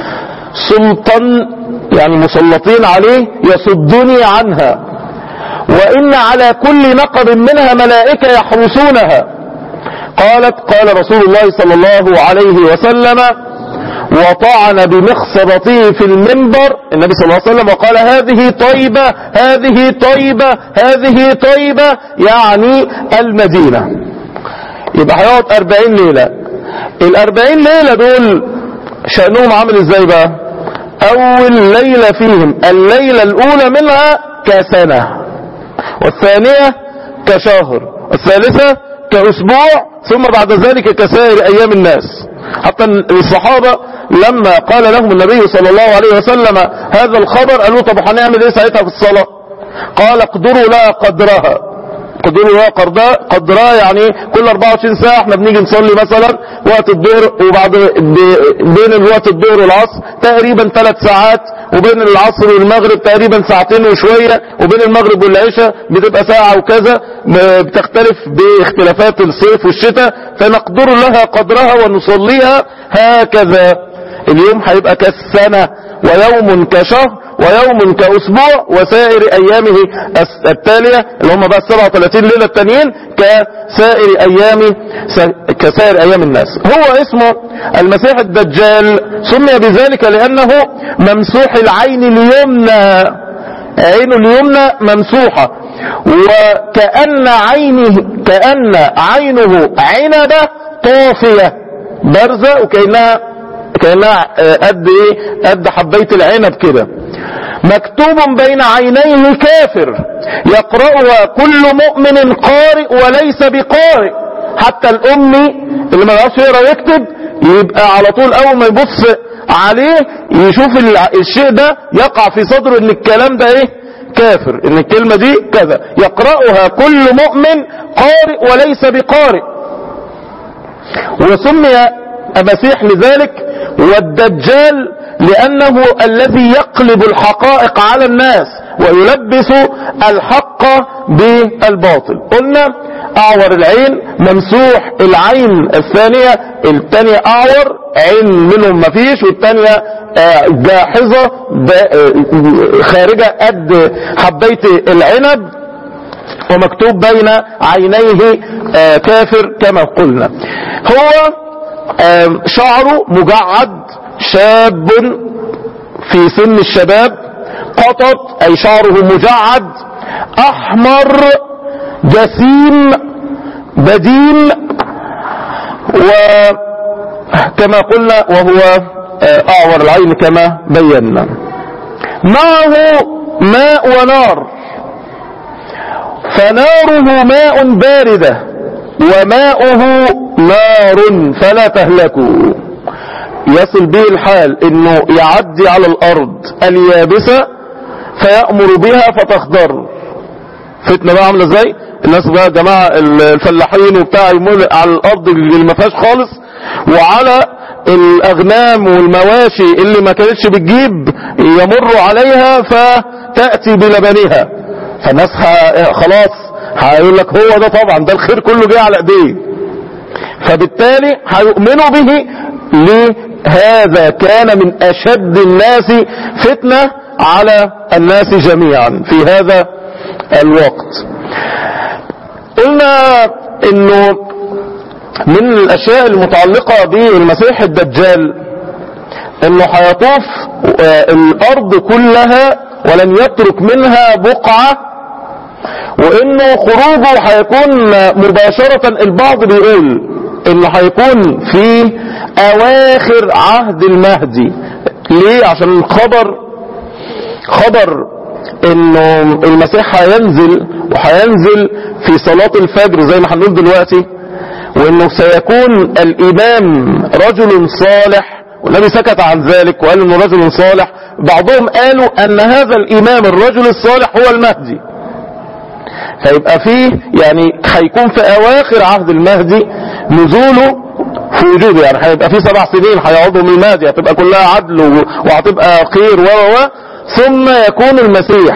سلطان يعني مسلطين عليه يصدني عنها وإن على كل نقب منها ملائكة يحرسونها قالت قال رسول الله صلى الله عليه وسلم وطعن بمخصبته في المنبر النبي صلى الله عليه وسلم وقال هذه طيبة هذه طيبة هذه طيبة يعني المدينة يبقى هيقعد 40 ليلة ال 40 ليلة دول شأنهم عامل ازاي بقى اول ليلة فيهم الليلة الاولى منها كسنة والثانية كشهر الثالثة كأسبوع ثم بعد ذلك كسائر ايام الناس حتى الصحابة لما قال لهم النبي صلى الله عليه وسلم هذا الخبر قالوا طب هنعمل ايه ساعتها في الصلاة قال اقدروا لها قدرها قدروا لها قدرها قدرها يعني كل 24 ساعة احنا بنيجي نصلي مثلا وقت الظهر وبعد بين الوقت الظهر والعصر تقريبا ثلاث ساعات وبين العصر والمغرب تقريبا ساعتين وشوية وبين المغرب والعشاء بتبقى ساعة وكذا بتختلف باختلافات الصيف والشتاء فنقدر لها قدرها ونصليها هكذا اليوم هيبقى كالسنة ويوم كشهر ويوم كأسبوع وسائر أيامه التالية اللي هم بقى 37 ليلة التانيين كسائر أيام كسائر أيام الناس هو اسمه المسيح الدجال سمي بذلك لأنه ممسوح العين اليمنى عينه اليمنى ممسوحة وكأن عينه كأن عينه عنبة طافية بارزة وكأنها كأنها قد ايه قد حبيت العنب كده مكتوب بين عينيه كافر يقرأها كل مؤمن قارئ وليس بقارئ حتى الأمي اللي ما يعرفش يقرأ ويكتب يبقى على طول أول ما يبص عليه يشوف ال- الشيء ده يقع في صدره ان الكلام ده ايه كافر ان الكلمة دي كذا يقرأها كل مؤمن قارئ وليس بقارئ وسمي المسيح لذلك والدجال لأنه الذي يقلب الحقائق على الناس ويلبس الحق بالباطل قلنا أعور العين ممسوح العين الثانية الثانية أعور عين منهم مفيش والثانية آه، جاحظة ب- آه، خارجة قد حبيت العنب ومكتوب بين عينيه آه، كافر كما قلنا هو آه، شعره مجعد شاب في سن الشباب قطط أي شعره مجعد أحمر جسيم بدين وكما قلنا وهو آه، أعور العين كما بينا معه ماء ونار فناره ماء باردة وماؤه نار فلا تهلكوا يصل به الحال انه يعدي على الارض اليابسة فيأمر بها فتخضر فتنة بقى عاملة ازاي الناس بقى يا جماعة الفلاحين وبتاع يمر على الارض اللي ما فيهاش خالص وعلى الاغنام والمواشي اللي ما كانتش بتجيب يمروا عليها فتأتي بلبنها فالناس ه- خلاص هيقول لك هو ده طبعا ده الخير كله جه على ايديه فبالتالي هيؤمنوا به لهذا كان من اشد الناس فتنة على الناس جميعا في هذا الوقت قلنا انه من الاشياء المتعلقة بالمسيح الدجال انه هيطوف آه، الارض كلها ولن يترك منها بقعة وانه خروجه هيكون مباشرة البعض بيقول انه هيكون في اواخر عهد المهدي ليه عشان الخبر خبر انه المسيح هينزل وهينزل في صلاة الفجر زي ما هنقول دلوقتي وانه سيكون الامام رجل صالح والنبي سكت عن ذلك وقال انه رجل صالح بعضهم قالوا ان هذا الامام الرجل الصالح هو المهدي فيبقى فيه يعني هيكون في اواخر عهد المهدي نزوله في وجوده يعني هيبقى فيه سبع سنين هيقعدوا من المهدي هتبقى كلها عدل و- وهتبقى خير و و و ثم يكون المسيح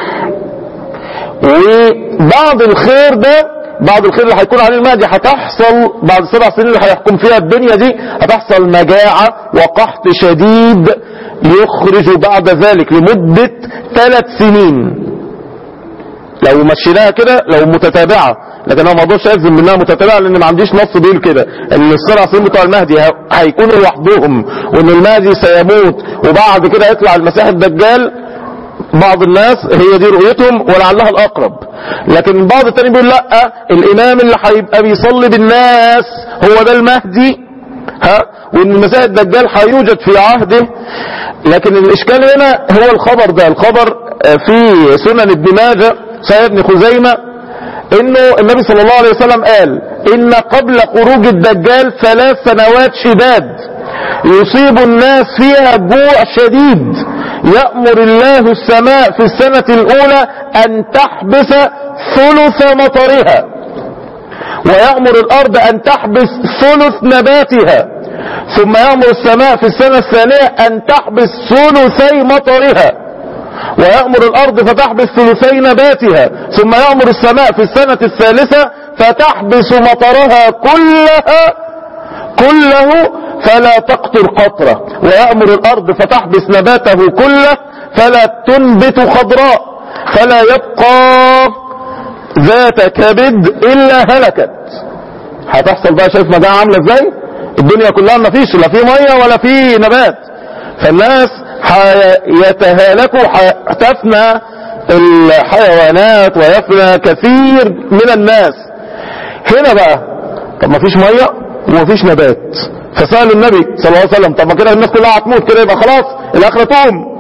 وبعد الخير ده بعد الخير اللي هيكون عليه المهدي هتحصل بعد سبع سنين اللي هيحكم فيها الدنيا دي هتحصل مجاعة وقحط شديد يخرج بعد ذلك لمدة ثلاث سنين لو مشيناها كده لو متتابعة لكن انا ما اقدرش اجزم انها متتابعة لان ما عنديش نص بيقول كده ان السبع سنين بتوع المهدي ه- هيكونوا لوحدهم وان المهدي سيموت وبعد كده يطلع المسيح الدجال بعض الناس هي دي رؤيتهم ولعلها الاقرب لكن البعض التاني بيقول لا الامام اللي هيبقى بيصلي بالناس هو ده المهدي ها وان المسيح الدجال هيوجد في عهده لكن الاشكال هنا هو الخبر ده الخبر آه، في سنن ابن ماجه سيد بن خزيمه انه النبي صلى الله عليه وسلم قال ان قبل خروج الدجال ثلاث سنوات شداد يصيب الناس فيها جوع شديد يأمر الله السماء في السنة الأولى أن تحبس ثلث مطرها ويأمر الأرض أن تحبس ثلث نباتها ثم يأمر السماء في السنة الثانية أن تحبس ثلثي مطرها ويأمر الأرض فتحبس ثلثي نباتها ثم يأمر السماء في السنة الثالثة فتحبس مطرها كلها كله فلا تقطر قطرة ويأمر الأرض فتحبس نباته كله فلا تنبت خضراء فلا يبقى ذات كبد إلا هلكت هتحصل بقى شايف مجاعة عاملة ازاي الدنيا كلها ما فيش لا في مية ولا في نبات فالناس يتهالكوا تفنى الحيوانات ويفنى كثير من الناس هنا بقى طب ما فيش مية وما فيش نبات فسأل النبي صلى الله عليه وسلم طب ما كده الناس كلها هتموت كده يبقى خلاص الآخرة تقوم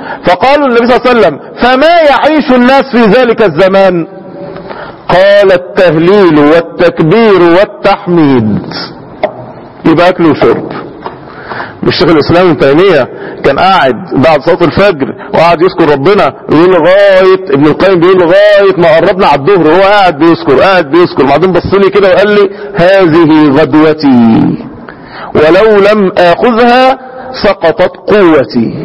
فقالوا النبي صلى الله عليه وسلم فما يعيش الناس في ذلك الزمان قال التهليل والتكبير والتحميد يبقى اكل وشرب مش شيخ الاسلام ابن تيميه كان قاعد بعد صلاه الفجر وقعد يذكر ربنا يقول لغايه ابن القيم بيقول لغايه ما قربنا على الظهر وهو قاعد بيذكر قاعد بيذكر بعدين بص لي كده وقال لي هذه غدوتي ولو لم اخذها سقطت قوتي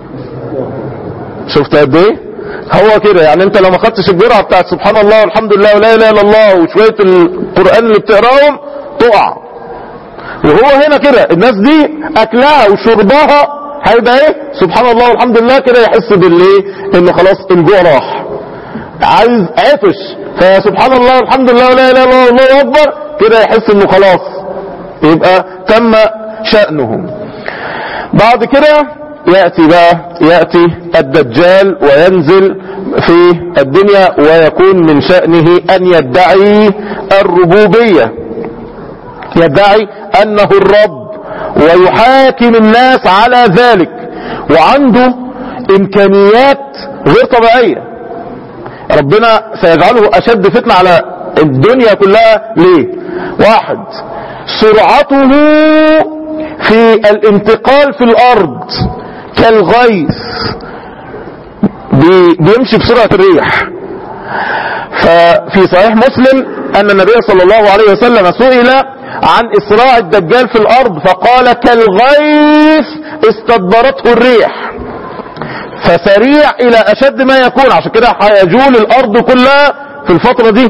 شفت قد ايه هو كده يعني انت لو ما خدتش الجرعه بتاعت سبحان الله والحمد لله ولا اله الا الله وشويه القران اللي بتقراهم تقع وهو هنا كده الناس دي اكلها وشربها هيبقى ايه سبحان الله والحمد لله كده يحس بالايه انه خلاص الجوع راح عايز عطش فسبحان الله والحمد لله ولا اله الا الله والله اكبر كده يحس انه خلاص يبقى تم شأنه بعد كده يأتي بقى يأتي الدجال وينزل في الدنيا ويكون من شأنه أن يدعي الربوبية يدعي أنه الرب ويحاكم الناس على ذلك وعنده إمكانيات غير طبيعية ربنا سيجعله أشد فتنة على الدنيا كلها ليه واحد سرعته في الانتقال في الأرض كالغيث بي- بيمشي بسرعة الريح ففي صحيح مسلم أن النبي صلى الله عليه وسلم سئل عن إسراع الدجال في الأرض فقال كالغيث استدبرته الريح فسريع إلى أشد ما يكون عشان كده هيجول الأرض كلها في الفترة دي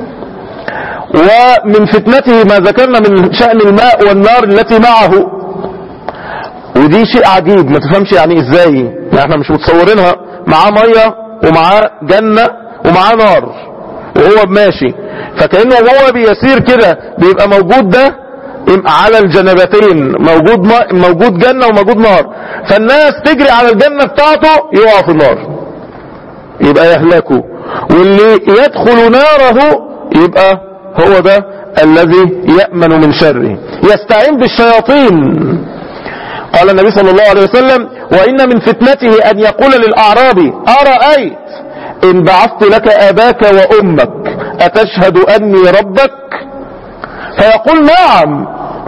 ومن فتنته ما ذكرنا من شأن الماء والنار التي معه ودي شيء عجيب ما تفهمش يعني ازاي يعني احنا مش متصورينها معاه ميه ومعاه جنه ومعاه نار وهو ماشي فكانه وهو بيسير كده بيبقى موجود ده على الجنبتين موجود ما موجود جنه وموجود نار فالناس تجري على الجنه بتاعته يقع في النار يبقى يهلكوا واللي يدخل ناره يبقى هو ده الذي يأمن من شره يستعين بالشياطين قال النبي صلى الله عليه وسلم وإن من فتنته أن يقول للأعرابي أرأيت إن بعثت لك أباك وأمك أتشهد أني ربك فيقول نعم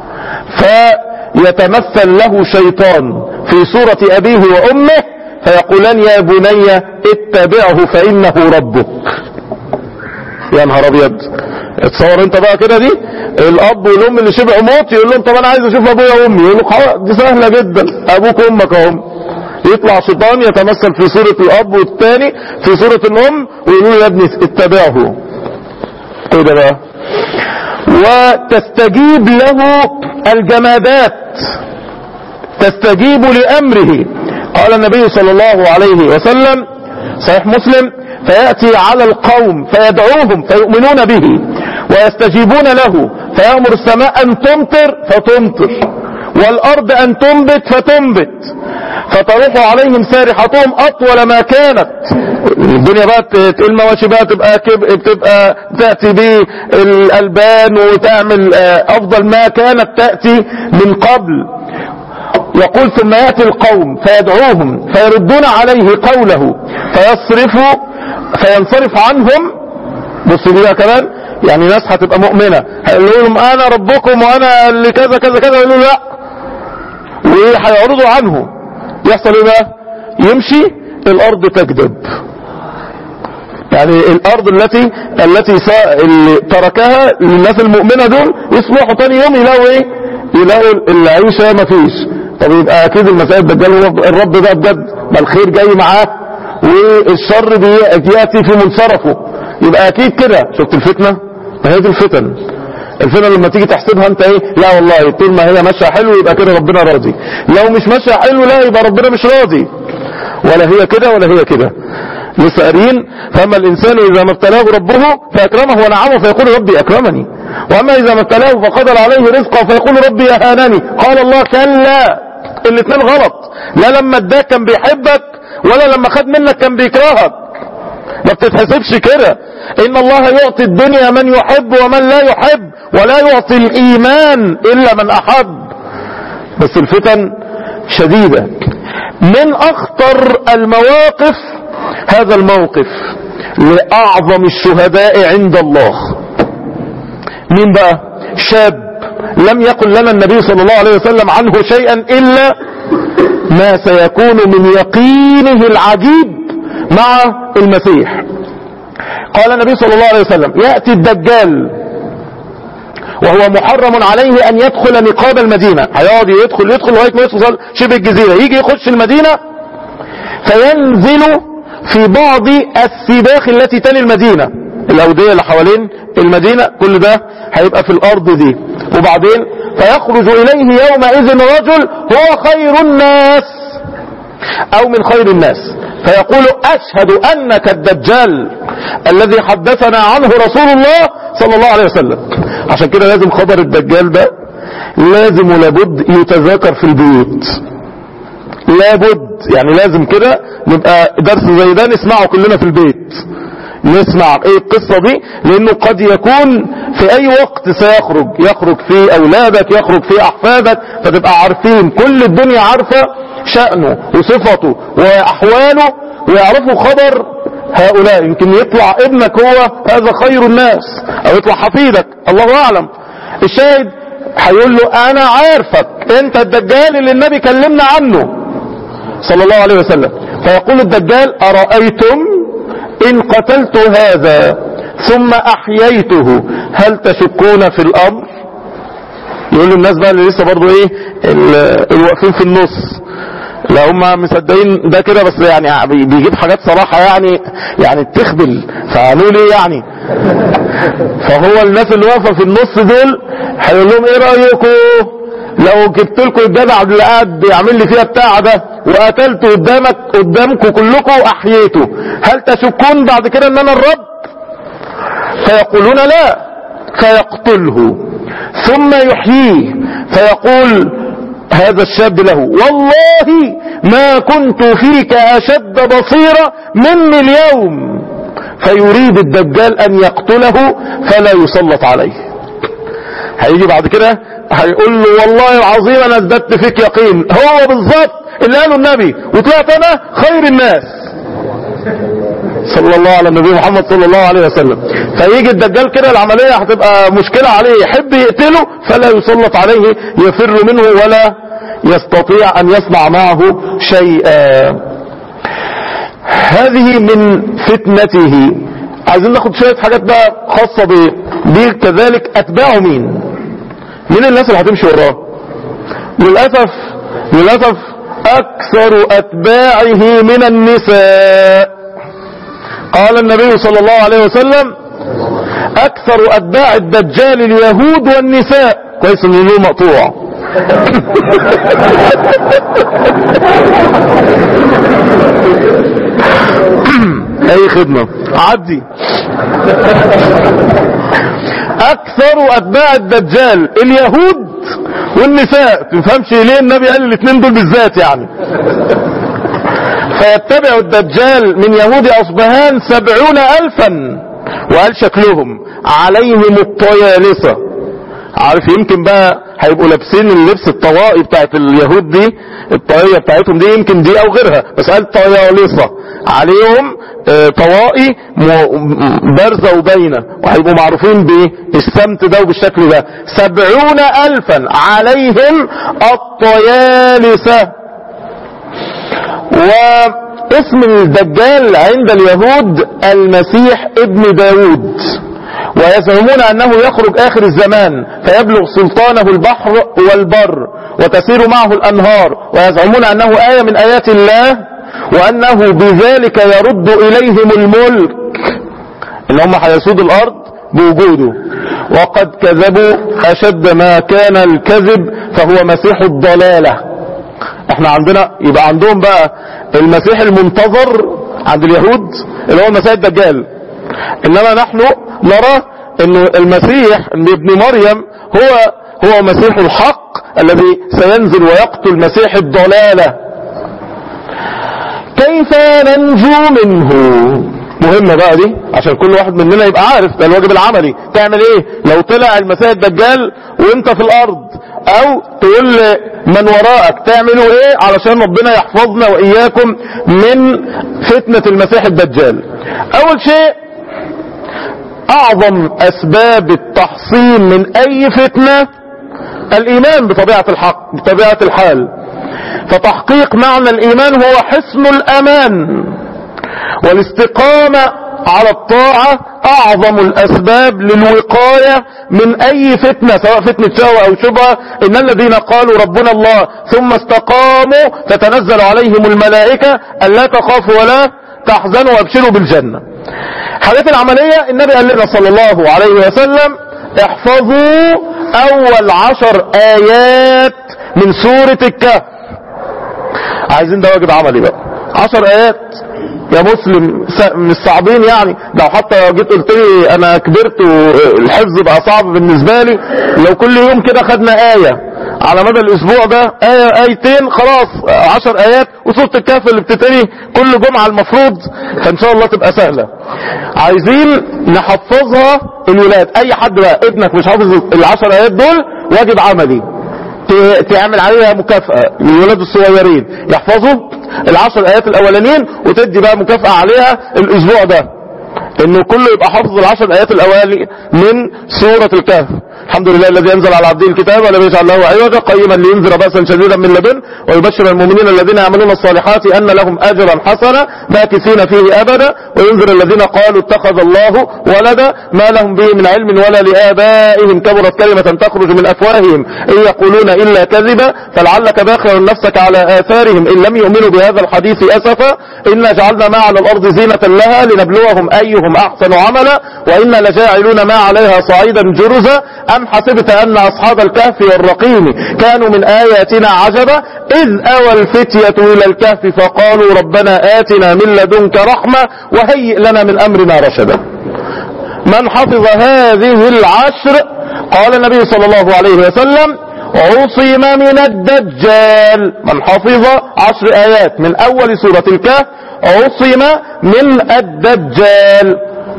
فيتمثل له شيطان في صورة أبيه وأمه فيقولان يا بني اتبعه فإنه ربك يا نهار ابيض اتصور انت بقى كده دي الاب والام اللي شبعوا موت يقول لهم طب انا عايز اشوف ابويا وامي يقول له خلاص دي سهله جدا ابوك وامك اهم يطلع شيطان يتمثل في صوره الاب والتاني في صوره الام ويقول له يا ابني اتبعه كده بقى وتستجيب له الجمادات تستجيب لامره قال النبي صلى الله عليه وسلم صحيح مسلم فيأتي على القوم فيدعوهم فيؤمنون به ويستجيبون له فيأمر السماء أن تمطر فتمطر والأرض أن تنبت فتنبت فتروح عليهم سارحتهم أطول ما كانت الدنيا بقى ت- المواشي بقى تبقى كب... بتبقى تأتي بالألبان وتعمل آه، أفضل ما كانت تأتي من قبل يقول ثم يأتي القوم فيدعوهم فيردون عليه قوله فيصرف فينصرف عنهم بص دي بقى كمان يعني ناس هتبقى مؤمنة هيقولوا لهم انا ربكم وانا اللي كذا كذا كذا يقولوا لا وهيعرضوا عنه يحصل ايه بقى يمشي الارض تكذب يعني الارض التي التي سا... اللي تركها للناس المؤمنة دول يصبحوا تاني يوم يلاقوا ايه يلاقوا العيشة مفيش طب يبقى اكيد المسائل الدجال هو الرب ده بجد ما الخير جاي معاه والشر بي- بياتي في منصرفه يبقى اكيد كده شفت الفتنة ما هي دي الفتن الفتنة لما تيجي تحسبها انت ايه لا والله طول ما هي ماشية حلو يبقى كده ربنا راضي لو مش ماشية حلو لا يبقى ربنا مش راضي ولا هي كده ولا هي كده لسه قاريين فاما الانسان اذا ما ابتلاه ربه فاكرمه ونعمه فيقول ربي اكرمني واما اذا ما ابتلاه فقدر عليه رزقه فيقول ربي اهانني قال الله كلا الاثنين غلط لا لما اداك كان بيحبك ولا لما خد منك كان بيكرهك ما بتتحسبش كده ان الله يعطي الدنيا من يحب ومن لا يحب ولا يعطي الايمان الا من احب بس الفتن شديدة من اخطر المواقف هذا الموقف لاعظم الشهداء عند الله مين بقى شاب لم يقل لنا النبي صلى الله عليه وسلم عنه شيئا الا ما سيكون من يقينه العجيب مع المسيح قال النبي صلى الله عليه وسلم يأتي الدجال وهو محرم عليه ان يدخل نقاب المدينة هيقعد يدخل يدخل لغاية ما يوصل شبه الجزيرة يجي يخش المدينة فينزل في بعض السباخ التي تلي المدينة الأودية اللي حوالين المدينة كل ده هيبقى في الأرض دي وبعدين فيخرج إليه يومئذ رجل هو خير الناس أو من خير الناس فيقول أشهد أنك الدجال الذي حدثنا عنه رسول الله صلى الله عليه وسلم عشان كده لازم خبر الدجال ده لازم ولابد يتذاكر في البيوت لابد يعني لازم كده نبقى درس زي ده نسمعه كلنا في البيت نسمع ايه القصة دي لانه قد يكون في اي وقت سيخرج يخرج في اولادك يخرج في احفادك فتبقى عارفين كل الدنيا عارفة شأنه وصفته واحواله ويعرفوا خبر هؤلاء يمكن يطلع ابنك هو هذا خير الناس او يطلع حفيدك الله اعلم الشاهد هيقول له انا عارفك انت الدجال اللي النبي كلمنا عنه صلى الله عليه وسلم فيقول الدجال أرأيتم إن قتلت هذا ثم أحييته هل تشكون في الأمر يقول الناس بقى اللي لسه برضو ايه ال- الواقفين في النص لا هم مصدقين ده كده بس يعني بي- بيجيب حاجات صراحة يعني يعني تخبل فقالوا لي يعني فهو الناس اللي واقفة في النص دول هيقول لهم ايه رأيكم لو جبت لكم الجدع اللي قاعد بيعمل لي فيها بتاع ده وقتلته قدامك قدامكم كلكم واحييته هل تشكون بعد كده ان انا الرب فيقولون لا فيقتله ثم يحييه فيقول هذا الشاب له والله ما كنت فيك اشد بصيرة مني اليوم فيريد الدجال ان يقتله فلا يسلط عليه هيجي بعد كده هيقول له والله العظيم انا ازددت فيك يقين هو بالظبط اللي قاله النبي وطلعت انا خير الناس صلى الله على النبي محمد صلى الله عليه وسلم فيجي الدجال كده العملية هتبقى مشكلة عليه يحب يقتله فلا يسلط عليه يفر منه ولا يستطيع ان يصنع معه شيئا هذه من فتنته عايزين ناخد شوية حاجات بقى خاصة ب- بيه كذلك اتباعه مين مين الناس اللي هتمشي وراه للأسف للأسف أكثر أتباعه من النساء قال النبي صلى الله عليه وسلم أكثر أتباع الدجال اليهود والنساء كويس إن له مقطوع أي خدمة عدي اكثر اتباع الدجال اليهود والنساء تفهمش ليه النبي قال الاثنين دول بالذات يعني فيتبع الدجال من يهود اصبهان سبعون الفا وقال شكلهم عليهم الطيالسة عارف يمكن بقى هيبقوا لابسين اللبس الطوائي بتاعت اليهود دي الطاقية بتاعتهم دي يمكن دي او غيرها بس قال طيالسة عليهم آه، طوائي م- بارزة وباينة وهيبقوا معروفين بالسمت ده وبالشكل ده سبعون الفا عليهم الطيالسة واسم الدجال عند اليهود المسيح ابن داود ويزعمون انه يخرج اخر الزمان فيبلغ سلطانه البحر والبر وتسير معه الانهار ويزعمون انه آية من ايات الله وانه بذلك يرد اليهم الملك ان هم هيسودوا الارض بوجوده وقد كذبوا اشد ما كان الكذب فهو مسيح الضلاله احنا عندنا يبقى عندهم بقى المسيح المنتظر عند اليهود اللي هو المسيح الدجال انما نحن نرى ان المسيح ان ابن مريم هو هو مسيح الحق الذي سينزل ويقتل مسيح الضلالة كيف ننجو منه مهمة بقى دي عشان كل واحد مننا يبقى عارف ده الواجب العملي تعمل ايه لو طلع المسيح الدجال وانت في الارض او تقول من وراءك تعملوا ايه علشان ربنا يحفظنا واياكم من فتنة المسيح الدجال اول شيء اعظم اسباب التحصين من اي فتنة الايمان بطبيعة الحق بطبيعة الحال فتحقيق معنى الايمان هو حصن الامان والاستقامة على الطاعة اعظم الاسباب للوقاية من اي فتنة سواء فتنة شهوة او شبهة ان الذين قالوا ربنا الله ثم استقاموا تتنزل عليهم الملائكة الا تخافوا ولا تحزنوا وابشروا بالجنة حاجات العملية النبي قال لنا صلى الله عليه وسلم احفظوا اول عشر ايات من سورة الكهف عايزين ده واجب عملي بقى عشر ايات يا مسلم س- مش صعبين يعني لو حتى جيت قلت لي انا كبرت والحفظ بقى صعب بالنسبة لي لو كل يوم كده خدنا آية على مدى الاسبوع ده آية آيتين خلاص عشر ايات وسورة الكهف اللي بتتري كل جمعة المفروض فان شاء الله تبقى سهلة عايزين نحفظها الولاد اي حد بقى ابنك مش حافظ العشر ايات دول واجب عملي ت- تعمل عليها مكافأة للولاد الصغيرين يحفظوا العشر ايات الاولانيين وتدي بقى مكافأة عليها الاسبوع ده انه كله يبقى حافظ العشر ايات الاوائل من سورة الكهف الحمد لله الذي انزل على عبده الكتاب ولم يجعل له عوجا قيما لينذر باسا شديدا من لدن ويبشر المؤمنين الذين يعملون الصالحات ان لهم اجرا حسنا ماكثين فيه ابدا وينذر الذين قالوا اتخذ الله ولدا ما لهم به من علم ولا لابائهم كبرت كلمة تخرج من افواههم ان يقولون الا كذبا فلعلك باخر نفسك على اثارهم ان لم يؤمنوا بهذا الحديث اسفا انا جعلنا ما على الارض زينة لها لنبلوهم ايهم احسن عملا وانا لجاعلون ما عليها صعيدا جرزا ام حسبت ان اصحاب الكهف والرقيم كانوا من اياتنا عجبا اذ اوى الفتية الى الكهف فقالوا ربنا اتنا من لدنك رحمة وهيئ لنا من امرنا رشدا من حفظ هذه العشر قال النبي صلى الله عليه وسلم عصم من الدجال من حفظ عشر آيات من أول سورة الكهف عصم من الدجال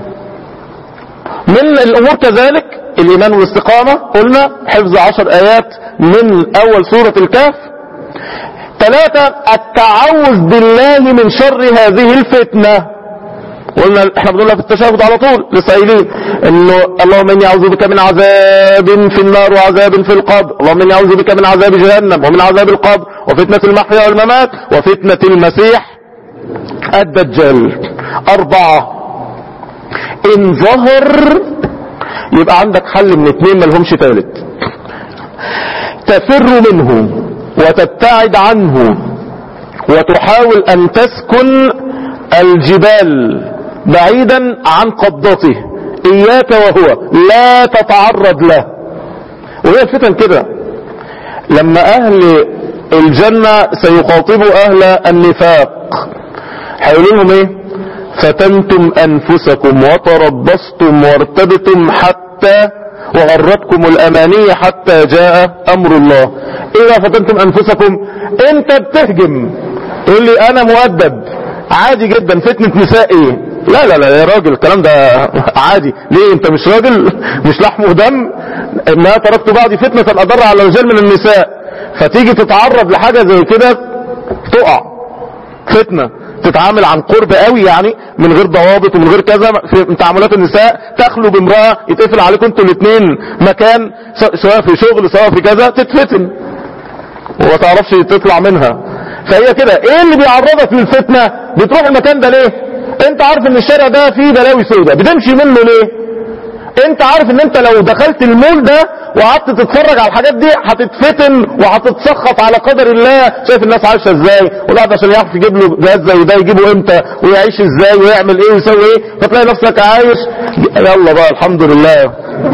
من الأمور كذلك الإيمان والاستقامة قلنا حفظ عشر آيات من أول سورة الكهف ثلاثة التعوذ بالله من شر هذه الفتنة قلنا احنا بنقولها في التشهد على طول لسه قايلين انه اللهم اني اعوذ بك من عذاب في النار وعذاب في القبر اللهم اني اعوذ بك من عذاب جهنم ومن عذاب القبر وفتنة المحيا والممات وفتنة المسيح الدجال اربعة ان ظهر يبقى عندك حل من اتنين ملهمش تالت تفر منه وتبتعد عنه وتحاول ان تسكن الجبال بعيدا عن قبضته اياك وهو لا تتعرض له وهي الفتن كده لما اهل الجنة سيخاطبوا اهل النفاق هيقولوا لهم ايه فتنتم انفسكم وتربصتم وارتبتم حتى وغرتكم الامانية حتى جاء امر الله اذا فتنتم انفسكم انت بتهجم تقول لي انا مؤدب عادي جدا فتنة نساء ايه لا لا لا يا راجل الكلام ده عادي ليه انت مش راجل مش لحم ودم ما تركت بعدي فتنة اضر على الرجال من النساء فتيجي تتعرض لحاجة زي كده تقع فتنة تتعامل عن قرب قوي يعني من غير ضوابط ومن غير كذا في تعاملات النساء تخلو بامرأة يتقفل عليكم انتوا الاثنين مكان سواء في شغل سواء في كذا تتفتن وما تعرفش تطلع منها فهي كده ايه اللي بيعرضك للفتنة بتروح المكان ده ليه انت عارف ان الشارع ده فيه بلاوي سودة بتمشي منه ليه انت عارف ان انت لو دخلت المول ده وقعدت تتفرج على الحاجات دي هتتفتن وهتتسخط على قدر الله شايف الناس عايشه ازاي والواحد عشان يعرف يجيب له جهاز زي ده يجيبه امتى ويعيش ازاي ويعمل ايه ويسوي ايه فتلاقي نفسك عايش يلا بقى الحمد لله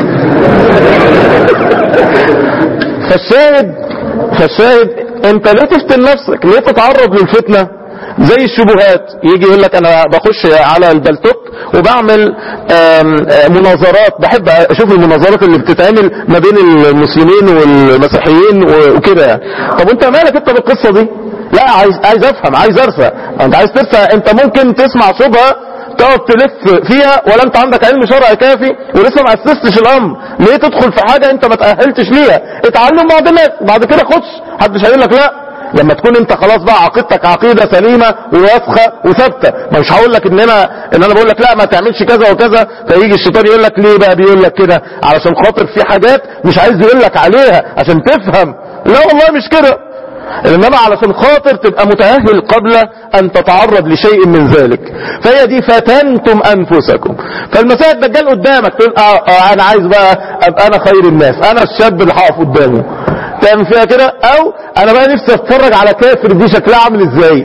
فالشاهد فالشاهد انت ليه تفتن نفسك ليه تتعرض للفتنة زي الشبهات يجي يقول لك انا بخش على البلتوك وبعمل آم، آه، مناظرات بحب اشوف المناظرات اللي بتتعمل ما بين المسلمين والمسيحيين و- وكده يعني طب انت مالك انت بالقصة دي لا عايز عايز افهم عايز ارسى انت عايز ترسى انت ممكن تسمع شبهة تقعد تلف فيها ولا انت عندك علم شرعي كافي ولسه ما اسستش الامر ليه تدخل في حاجه انت ما تاهلتش ليها اتعلم بعض الناس بعد كده خش محدش هيقول لك لا لما تكون انت خلاص بقى عقيدتك عقيده سليمه وواثقه وثابته ما مش هقول لك ان انا ان انا بقول لك لا ما تعملش كذا وكذا فيجي الشيطان يقول لك ليه بقى بيقول لك كده علشان خاطر في حاجات مش عايز يقول لك عليها عشان تفهم لا والله مش كده انما علشان خاطر تبقى متأهل قبل ان تتعرض لشيء من ذلك فهي دي فتنتم انفسكم فالمسيح الدجال قدامك تقول آه آه انا عايز بقى ابقى انا خير الناس انا الشاب اللي هقف قدامه تعمل فيها كده او انا بقى نفسي اتفرج على كافر دي شكلها عامل ازاي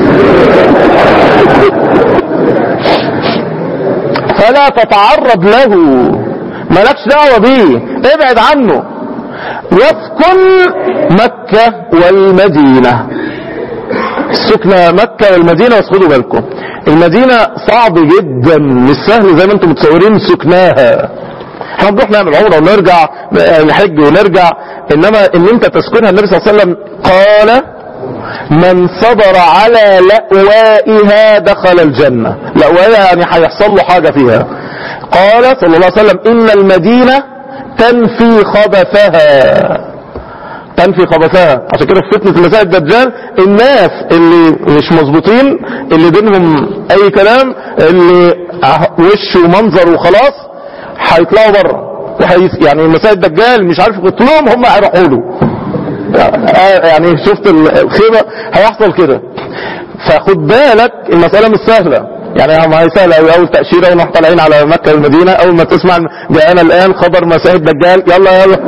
فلا تتعرض له مالكش دعوه بيه ابعد عنه واسكن مكة والمدينة السكنة مكة والمدينة بس خدوا بالكم المدينة صعب جدا مش سهل زي ما انتم متصورين سكناها احنا بنروح نعمل عمره ونرجع نحج ونرجع انما ان انت تسكنها النبي صلى الله عليه وسلم قال من صبر على لأوائها دخل الجنة لأوائها يعني هيحصل له حاجة فيها قال صلى الله عليه وسلم إن المدينة تنفي خبثها تنفي خبثها عشان كده في فتنة المساء الدجال الناس اللي مش مظبوطين اللي دينهم اي كلام اللي وش ومنظر وخلاص هيطلعوا بره وحيس يعني المساء الدجال مش عارف يقتلهم هم هيروحوا له يعني شفت الخيبة هيحصل كده فخد بالك المسألة مش سهلة يعني ما هي سهلة أوي أول تأشيرة ونروح طالعين على مكة والمدينة أول ما تسمع جاءنا الآن خبر مسيح الدجال يلا يلا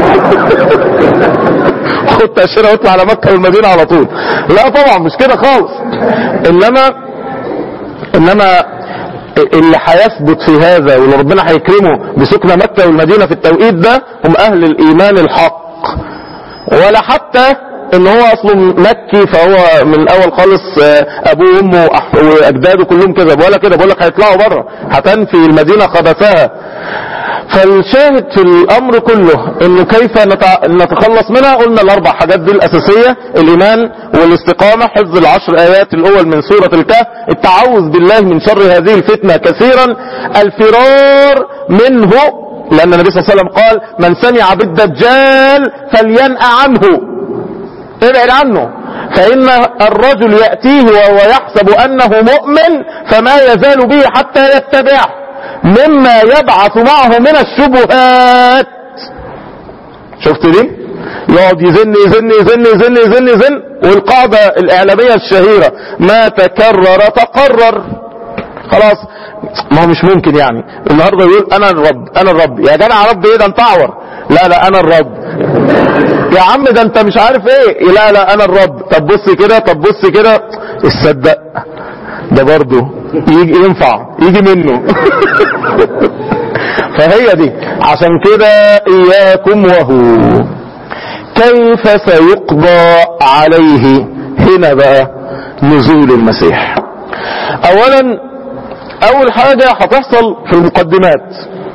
خد تأشيرة واطلع على مكة والمدينة على طول لا طبعا مش كده خالص إنما إنما اللي هيثبت في هذا واللي ربنا هيكرمه بسكن مكة والمدينة في التوقيت ده هم أهل الإيمان الحق ولا حتى ان هو اصله مكي فهو من الاول خالص ابوه وامه واجداده كلهم كده ولا كده بقول لك هيطلعوا بره هتنفي المدينه خبثها فالشاهد في الامر كله انه كيف نتخلص منها قلنا الاربع حاجات دي الاساسيه الايمان والاستقامه حفظ العشر ايات الاول من سوره الكهف التعوذ بالله من شر هذه الفتنه كثيرا الفرار منه لأن النبي صلى الله عليه وسلم قال من سمع بالدجال فلينأ عنه ابعد عنه فإن الرجل يأتيه وهو يحسب أنه مؤمن فما يزال به حتى يتبعه مما يبعث معه من الشبهات شفت دي يقعد يزن يزن يزن يزن يزن يزن والقاعدة الإعلامية الشهيرة ما تكرر تقرر خلاص ما هو مش ممكن يعني النهارده يقول انا الرب انا الرب يا جدع رب ايه ده انت اعور لا لا انا الرب يا عم ده انت مش عارف ايه لا لا انا الرب طب بص كده طب بص كده اصدق ده برضه يجي ينفع يجي منه فهي دي عشان كده اياكم وهو كيف سيقضى عليه هنا بقى نزول المسيح اولا اول حاجة هتحصل في المقدمات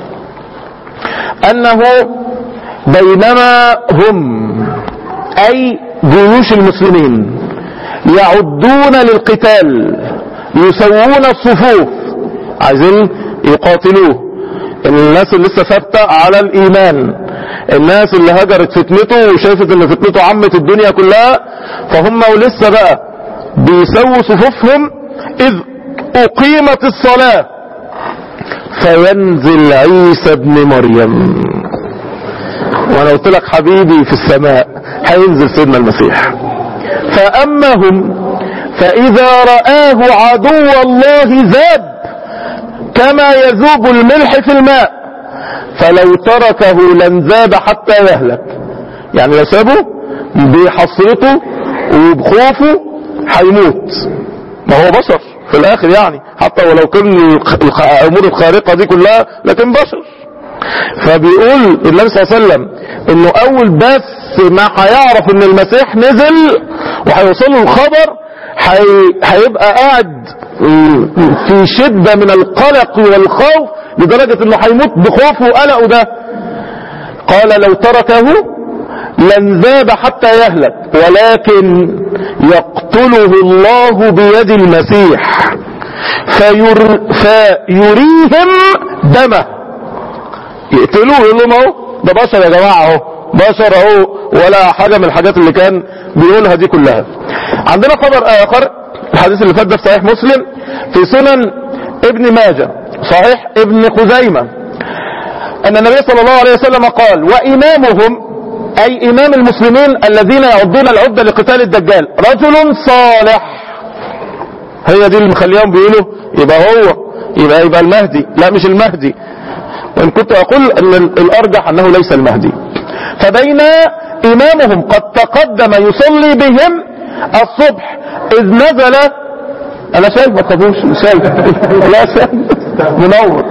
انه بينما هم اي جيوش المسلمين يعدون للقتال يسوون الصفوف عايزين يقاتلوه الناس اللي لسه ثابته على الايمان الناس اللي هجرت فتنته وشافت ان فتنته عمت الدنيا كلها فهم ولسه بقى بيسووا صفوفهم اذ اقيمت الصلاة فينزل عيسى ابن مريم وانا قلت لك حبيبي في السماء هينزل سيدنا المسيح فاما هم فاذا رآه عدو الله ذاب كما يذوب الملح في الماء فلو تركه لانذاب حتى يهلك يعني لو سابه بحسرته وبخوفه هيموت ما هو بشر في الاخر يعني حتى ولو كان الامور الخارقة دي كلها لكن بشر فبيقول النبي صلى الله عليه وسلم انه اول بس ما هيعرف ان المسيح نزل وهيوصل له الخبر هيبقى قاعد في شدة من القلق والخوف لدرجة انه هيموت بخوفه وقلقه ده قال لو تركه لانذاب حتى يهلك ولكن يقتله الله بيد المسيح فير فيريهم دمه يقتلوه يقول لهم اهو ده بشر يا جماعه اهو بشر اهو ولا حاجه من الحاجات اللي كان بيقولها دي كلها عندنا خبر اخر الحديث اللي فات ده في صحيح مسلم في سنن ابن ماجه صحيح ابن خزيمه ان النبي صلى الله عليه وسلم قال وامامهم اي امام المسلمين الذين يعدون العدة لقتال الدجال رجل صالح هي دي اللي مخليهم بيقولوا يبقى هو يبقى يبقى المهدي لا مش المهدي وان كنت اقول ان الارجح انه ليس المهدي فبين امامهم قد تقدم يصلي بهم الصبح اذ نزل انا شايف ما تخافوش شايف لا شايف منور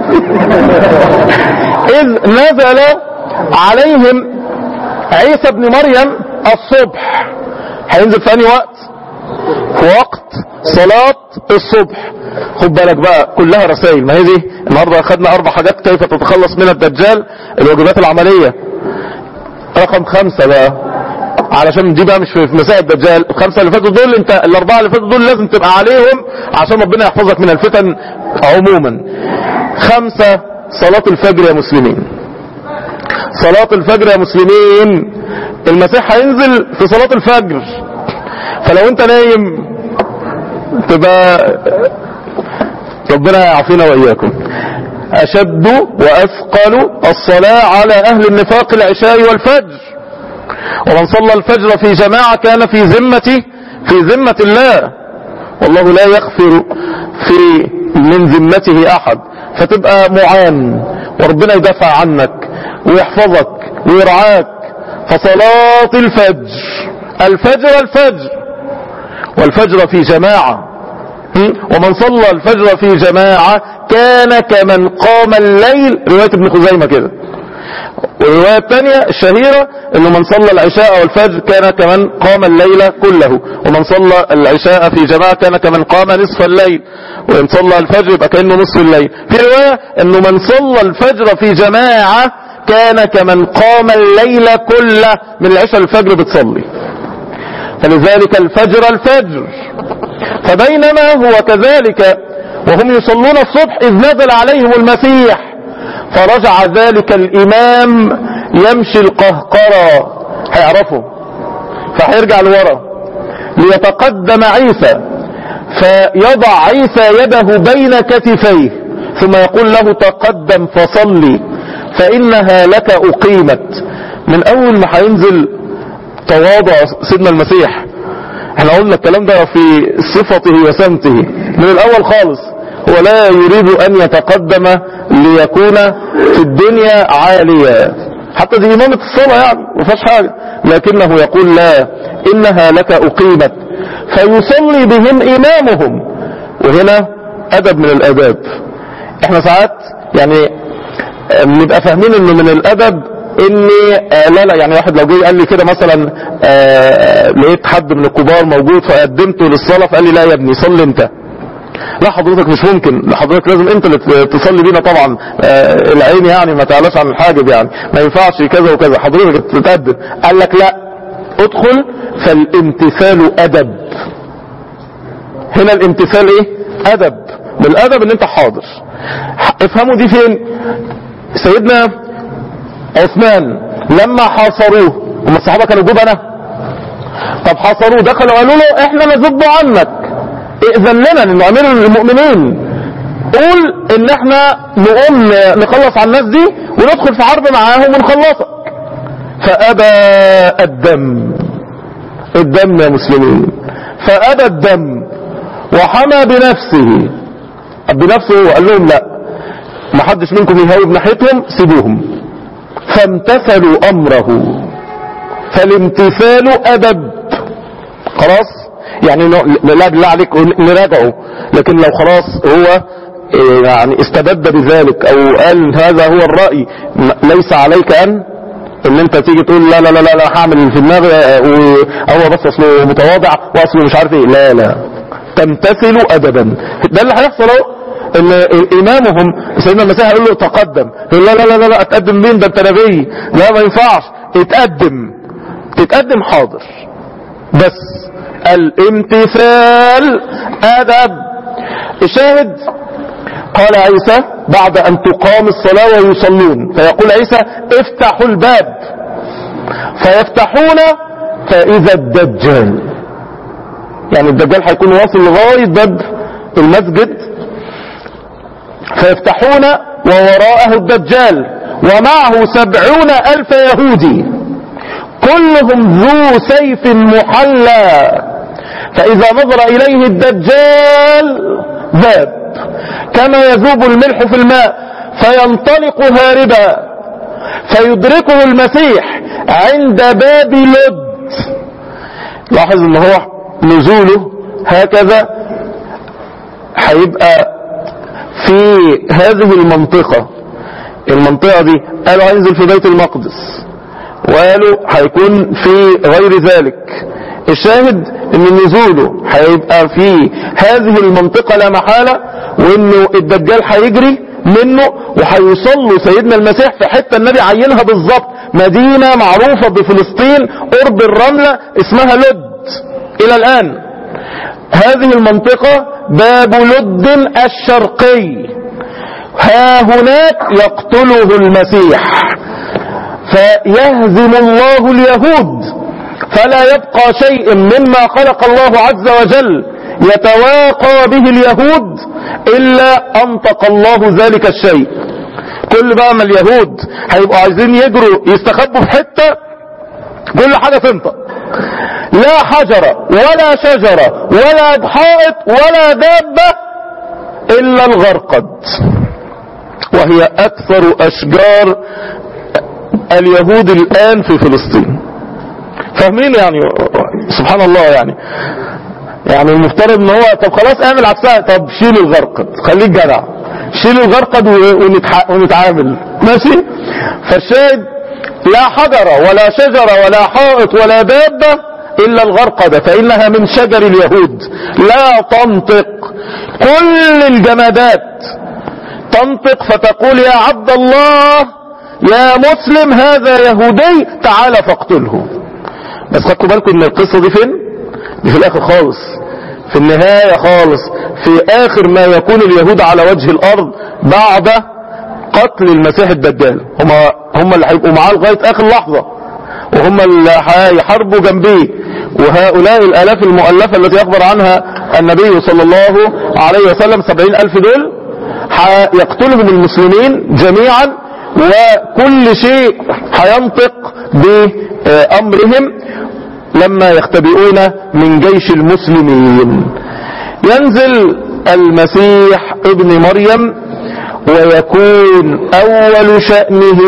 اذ نزل عليهم عيسى ابن مريم الصبح هينزل في انهي وقت في وقت صلاة الصبح خد بالك بقى كلها رسائل ما هي دي النهارده اخدنا اربع حاجات كيف تتخلص من الدجال الواجبات العملية رقم خمسة بقى علشان دي بقى مش في مسائل الدجال الخمسة اللي فاتوا دول انت الاربعة اللي فاتوا دول لازم تبقى عليهم عشان ربنا يحفظك من الفتن عموما خمسة صلاة الفجر يا مسلمين صلاة الفجر يا مسلمين المسيح هينزل في صلاة الفجر فلو انت نايم تبقى ربنا يعافينا وإياكم أشد وأثقل الصلاة على أهل النفاق العشاء والفجر ومن صلى الفجر في جماعة كان في ذمة في ذمة الله والله لا يغفر في من ذمته أحد فتبقى معان وربنا يدافع عنك ويحفظك ويرعاك فصلاة الفجر الفجر الفجر والفجر في جماعة ومن صلى الفجر في جماعة كان كمن قام الليل رواية ابن خزيمة كده والرواية الثانية الشهيرة انه من صلى العشاء والفجر كان كمن قام الليل كله ومن صلى العشاء في جماعة كان كمن قام نصف الليل ومن صلى الفجر يبقى كأنه نصف الليل في رواية انه من صلى الفجر في جماعة كان كمن قام الليل كله من العشاء الفجر بتصلي فلذلك الفجر الفجر فبينما هو كذلك وهم يصلون الصبح إذ نزل عليهم المسيح فرجع ذلك الإمام يمشي القهقرة هيعرفه فهيرجع لورا ليتقدم عيسى فيضع عيسى يده بين كتفيه ثم يقول له تقدم فصلي فإنها لك أقيمت من أول ما هينزل تواضع سيدنا المسيح احنا قلنا الكلام ده في صفته وسمته من الاول خالص هو لا يريد ان يتقدم ليكون في الدنيا عاليا حتى دي امامة الصلاة يعني ما فيهاش حاجة لكنه يقول لا انها لك اقيمت فيصلي بهم امامهم وهنا ادب من الاداب احنا ساعات يعني بنبقى فاهمين انه من الادب اني آه لا لا يعني واحد لو جه قال لي كده مثلا آه لقيت حد من الكبار موجود فقدمته للصلاه فقال لي لا يا ابني صلي انت لا حضرتك مش ممكن حضرتك لازم انت اللي تصلي بينا طبعا آه العين يعني ما تعلاش عن الحاجب يعني ما ينفعش كذا وكذا حضرتك تتقدم قال لك لا ادخل فالامتثال ادب هنا الامتثال ايه ادب بالادب ان انت حاضر افهموا دي فين سيدنا عثمان لما حاصروه هم الصحابة كانوا جبنة طب حاصروه دخلوا قالوا له احنا نذب عنك ائذن لنا لانه امير المؤمنين قول ان احنا نقوم نخلص على الناس دي وندخل في حرب معاهم ونخلصك فابى الدم الدم يا مسلمين فابى الدم وحمى بنفسه بنفسه وقال لهم لا ما حدش منكم يهاوب ناحيتهم سيبوهم فامتثلوا امره فالامتثال ادب خلاص يعني لا بالله عليك نراجعه لكن لو خلاص هو يعني استبد بذلك او قال هذا هو الرأي ليس عليك ان ان انت تيجي تقول لا لا لا لا, لا هعمل اللي في دماغي هو بس اصله متواضع واصله مش عارف ايه لا لا تمتثل ادبا ده اللي هيحصل اهو ان امامهم سيدنا المسيح يقول له تقدم يقول لا لا لا لا اتقدم مين ده انت نبي لا ما ينفعش اتقدم تتقدم حاضر بس الامتثال ادب الشاهد قال عيسى بعد أن تقام الصلاة ويصلون فيقول عيسى افتحوا الباب فيفتحون فإذا الدجال يعني الدجال هيكون واصل لغاية باب المسجد فيفتحون ووراءه الدجال ومعه سبعون ألف يهودي كلهم ذو سيف محلى فإذا نظر إليه الدجال ذاب كما يذوب الملح في الماء فينطلق هاربا فيدركه المسيح عند باب لد لاحظ ان هو نزوله هكذا هيبقى في هذه المنطقة المنطقة دي قالوا هينزل في بيت المقدس وقالوا هيكون في غير ذلك الشاهد ان نزوله هيبقى في هذه المنطقة لا محالة وانه الدجال هيجري منه وهيوصل له سيدنا المسيح في حتة النبي عينها بالظبط مدينة معروفة بفلسطين قرب الرملة اسمها لد الى الان هذه المنطقة باب لد الشرقي ها هناك يقتله المسيح فيهزم الله اليهود فلا يبقى شيء مما خلق الله عز وجل يتواقى به اليهود إلا أنطق الله ذلك الشيء كل بقى ما اليهود هيبقوا عايزين يجروا يستخبوا في حتة كل حاجة تنطق لا حجرة ولا شجرة ولا حائط ولا دابة إلا الغرقد وهي أكثر أشجار اليهود الآن في فلسطين فاهمين يعني سبحان الله يعني يعني المفترض ان هو طب خلاص اعمل عكسها طب شيل الغرقد خليك جدع شيل الغرقد ونتح... ونتعامل ماشي فالشاهد لا حجرة ولا شجرة ولا حائط ولا دابة الا الغرقد فانها من شجر اليهود لا تنطق كل الجمادات تنطق فتقول يا عبد الله يا مسلم هذا يهودي تعال فاقتله بس خدوا بالكم ان القصة دي فين دي في الاخر خالص في النهاية خالص في اخر ما يكون اليهود على وجه الارض بعد قتل المسيح الدجال هم هم اللي هيبقوا معاه لغاية اخر لحظة وهم اللي هيحاربوا جنبيه وهؤلاء الالاف المؤلفة التي يخبر عنها النبي صلى الله عليه وسلم سبعين الف دول هيقتلهم المسلمين جميعا وكل شيء هينطق بأمرهم لما يختبئون من جيش المسلمين ينزل المسيح ابن مريم ويكون أول شأنه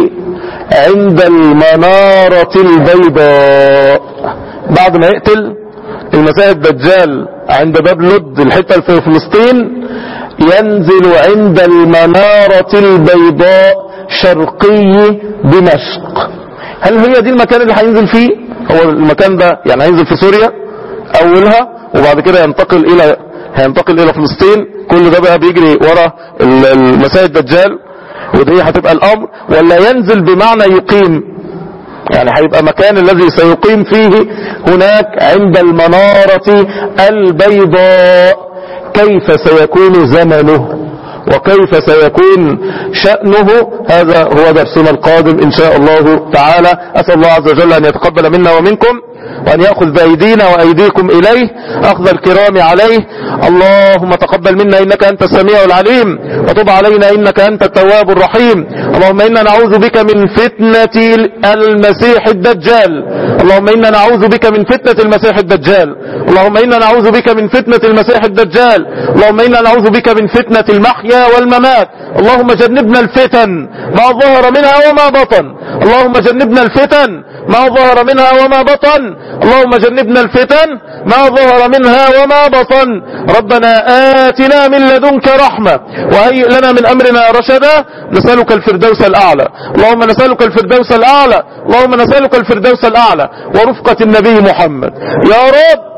عند المنارة البيضاء بعد ما يقتل المسيح الدجال عند باب لد الحتة في فلسطين ينزل عند المنارة البيضاء شرقي دمشق هل هي دي المكان اللي هينزل فيه هو المكان ده يعني هينزل في سوريا اولها وبعد كده ينتقل الى هينتقل الى فلسطين كل ده بقى بيجري ورا المسيح الدجال ودي هتبقى الامر ولا ينزل بمعنى يقيم يعني هيبقى مكان الذي سيقيم فيه هناك عند المنارة البيضاء كيف سيكون زمنه وكيف سيكون شأنه هذا هو درسنا القادم إن شاء الله تعالى أسأل الله عز وجل أن يتقبل منا ومنكم وأن يأخذ بأيدينا وأيديكم إليه أخذ الكرام عليه اللهم تقبل منا إنك أنت السميع العليم وتب علينا إنك أنت التواب الرحيم اللهم إنا نعوذ بك من فتنة المسيح الدجال اللهم إنا نعوذ بك من فتنة المسيح الدجال اللهم إنا نعوذ بك من فتنة المسيح الدجال اللهم إنا نعوذ بك من فتنة المحيا والممات اللهم جنبنا الفتن ما ظهر منها وما بطن اللهم جنبنا الفتن ما ظهر منها وما بطن اللهم جنبنا الفتن ما ظهر منها وما بطن ربنا آتنا من لدنك رحمة وهيئ لنا من أمرنا رشدا نسألك الفردوس الأعلى اللهم نسألك الفردوس الأعلى اللهم نسألك الفردوس الأعلى ورفقة النبي محمد يا رب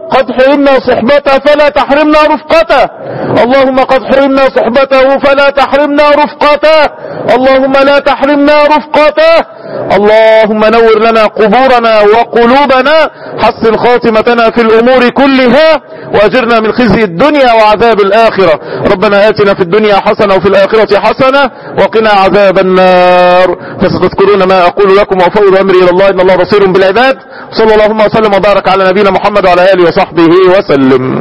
قد حرمنا صحبته فلا تحرمنا رفقته اللهم قد حرمنا صحبته فلا تحرمنا رفقته اللهم لا تحرمنا رفقته اللهم نور لنا قبورنا وقلوبنا حسن خاتمتنا في الأمور كلها وأجرنا من خزي الدنيا وعذاب الآخرة ربنا آتنا في الدنيا حسنة وفي الآخرة حسنة وقنا عذاب النار فستذكرون ما أقول لكم وأفوض أمري إلى الله إن الله بصير بالعباد صلى الله وسلم وبارك على نبينا محمد وعلى آله وصحبه وسلم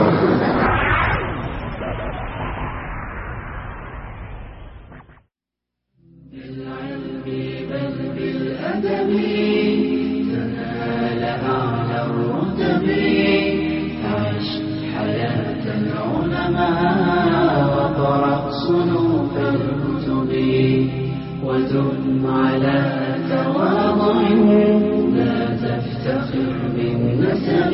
بالأدب تنال أعلى الرتب عش حياة العلماء وقرأ صنوف الكتب ودم على تواضع لا تفتخر بالنسب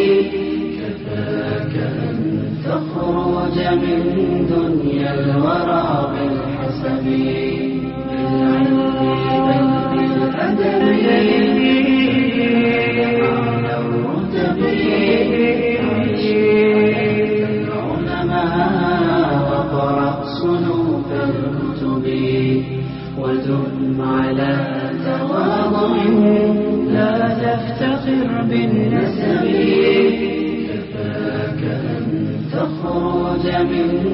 كفاك أن تخرج من دنيا الورى بالحسب بالعلم بل بالأدب على الرتب عيش حياة العلماء وقرأ صنوف الكتب ودم على تواضع لا تفتخر بالنسب كفاك أن تخرج من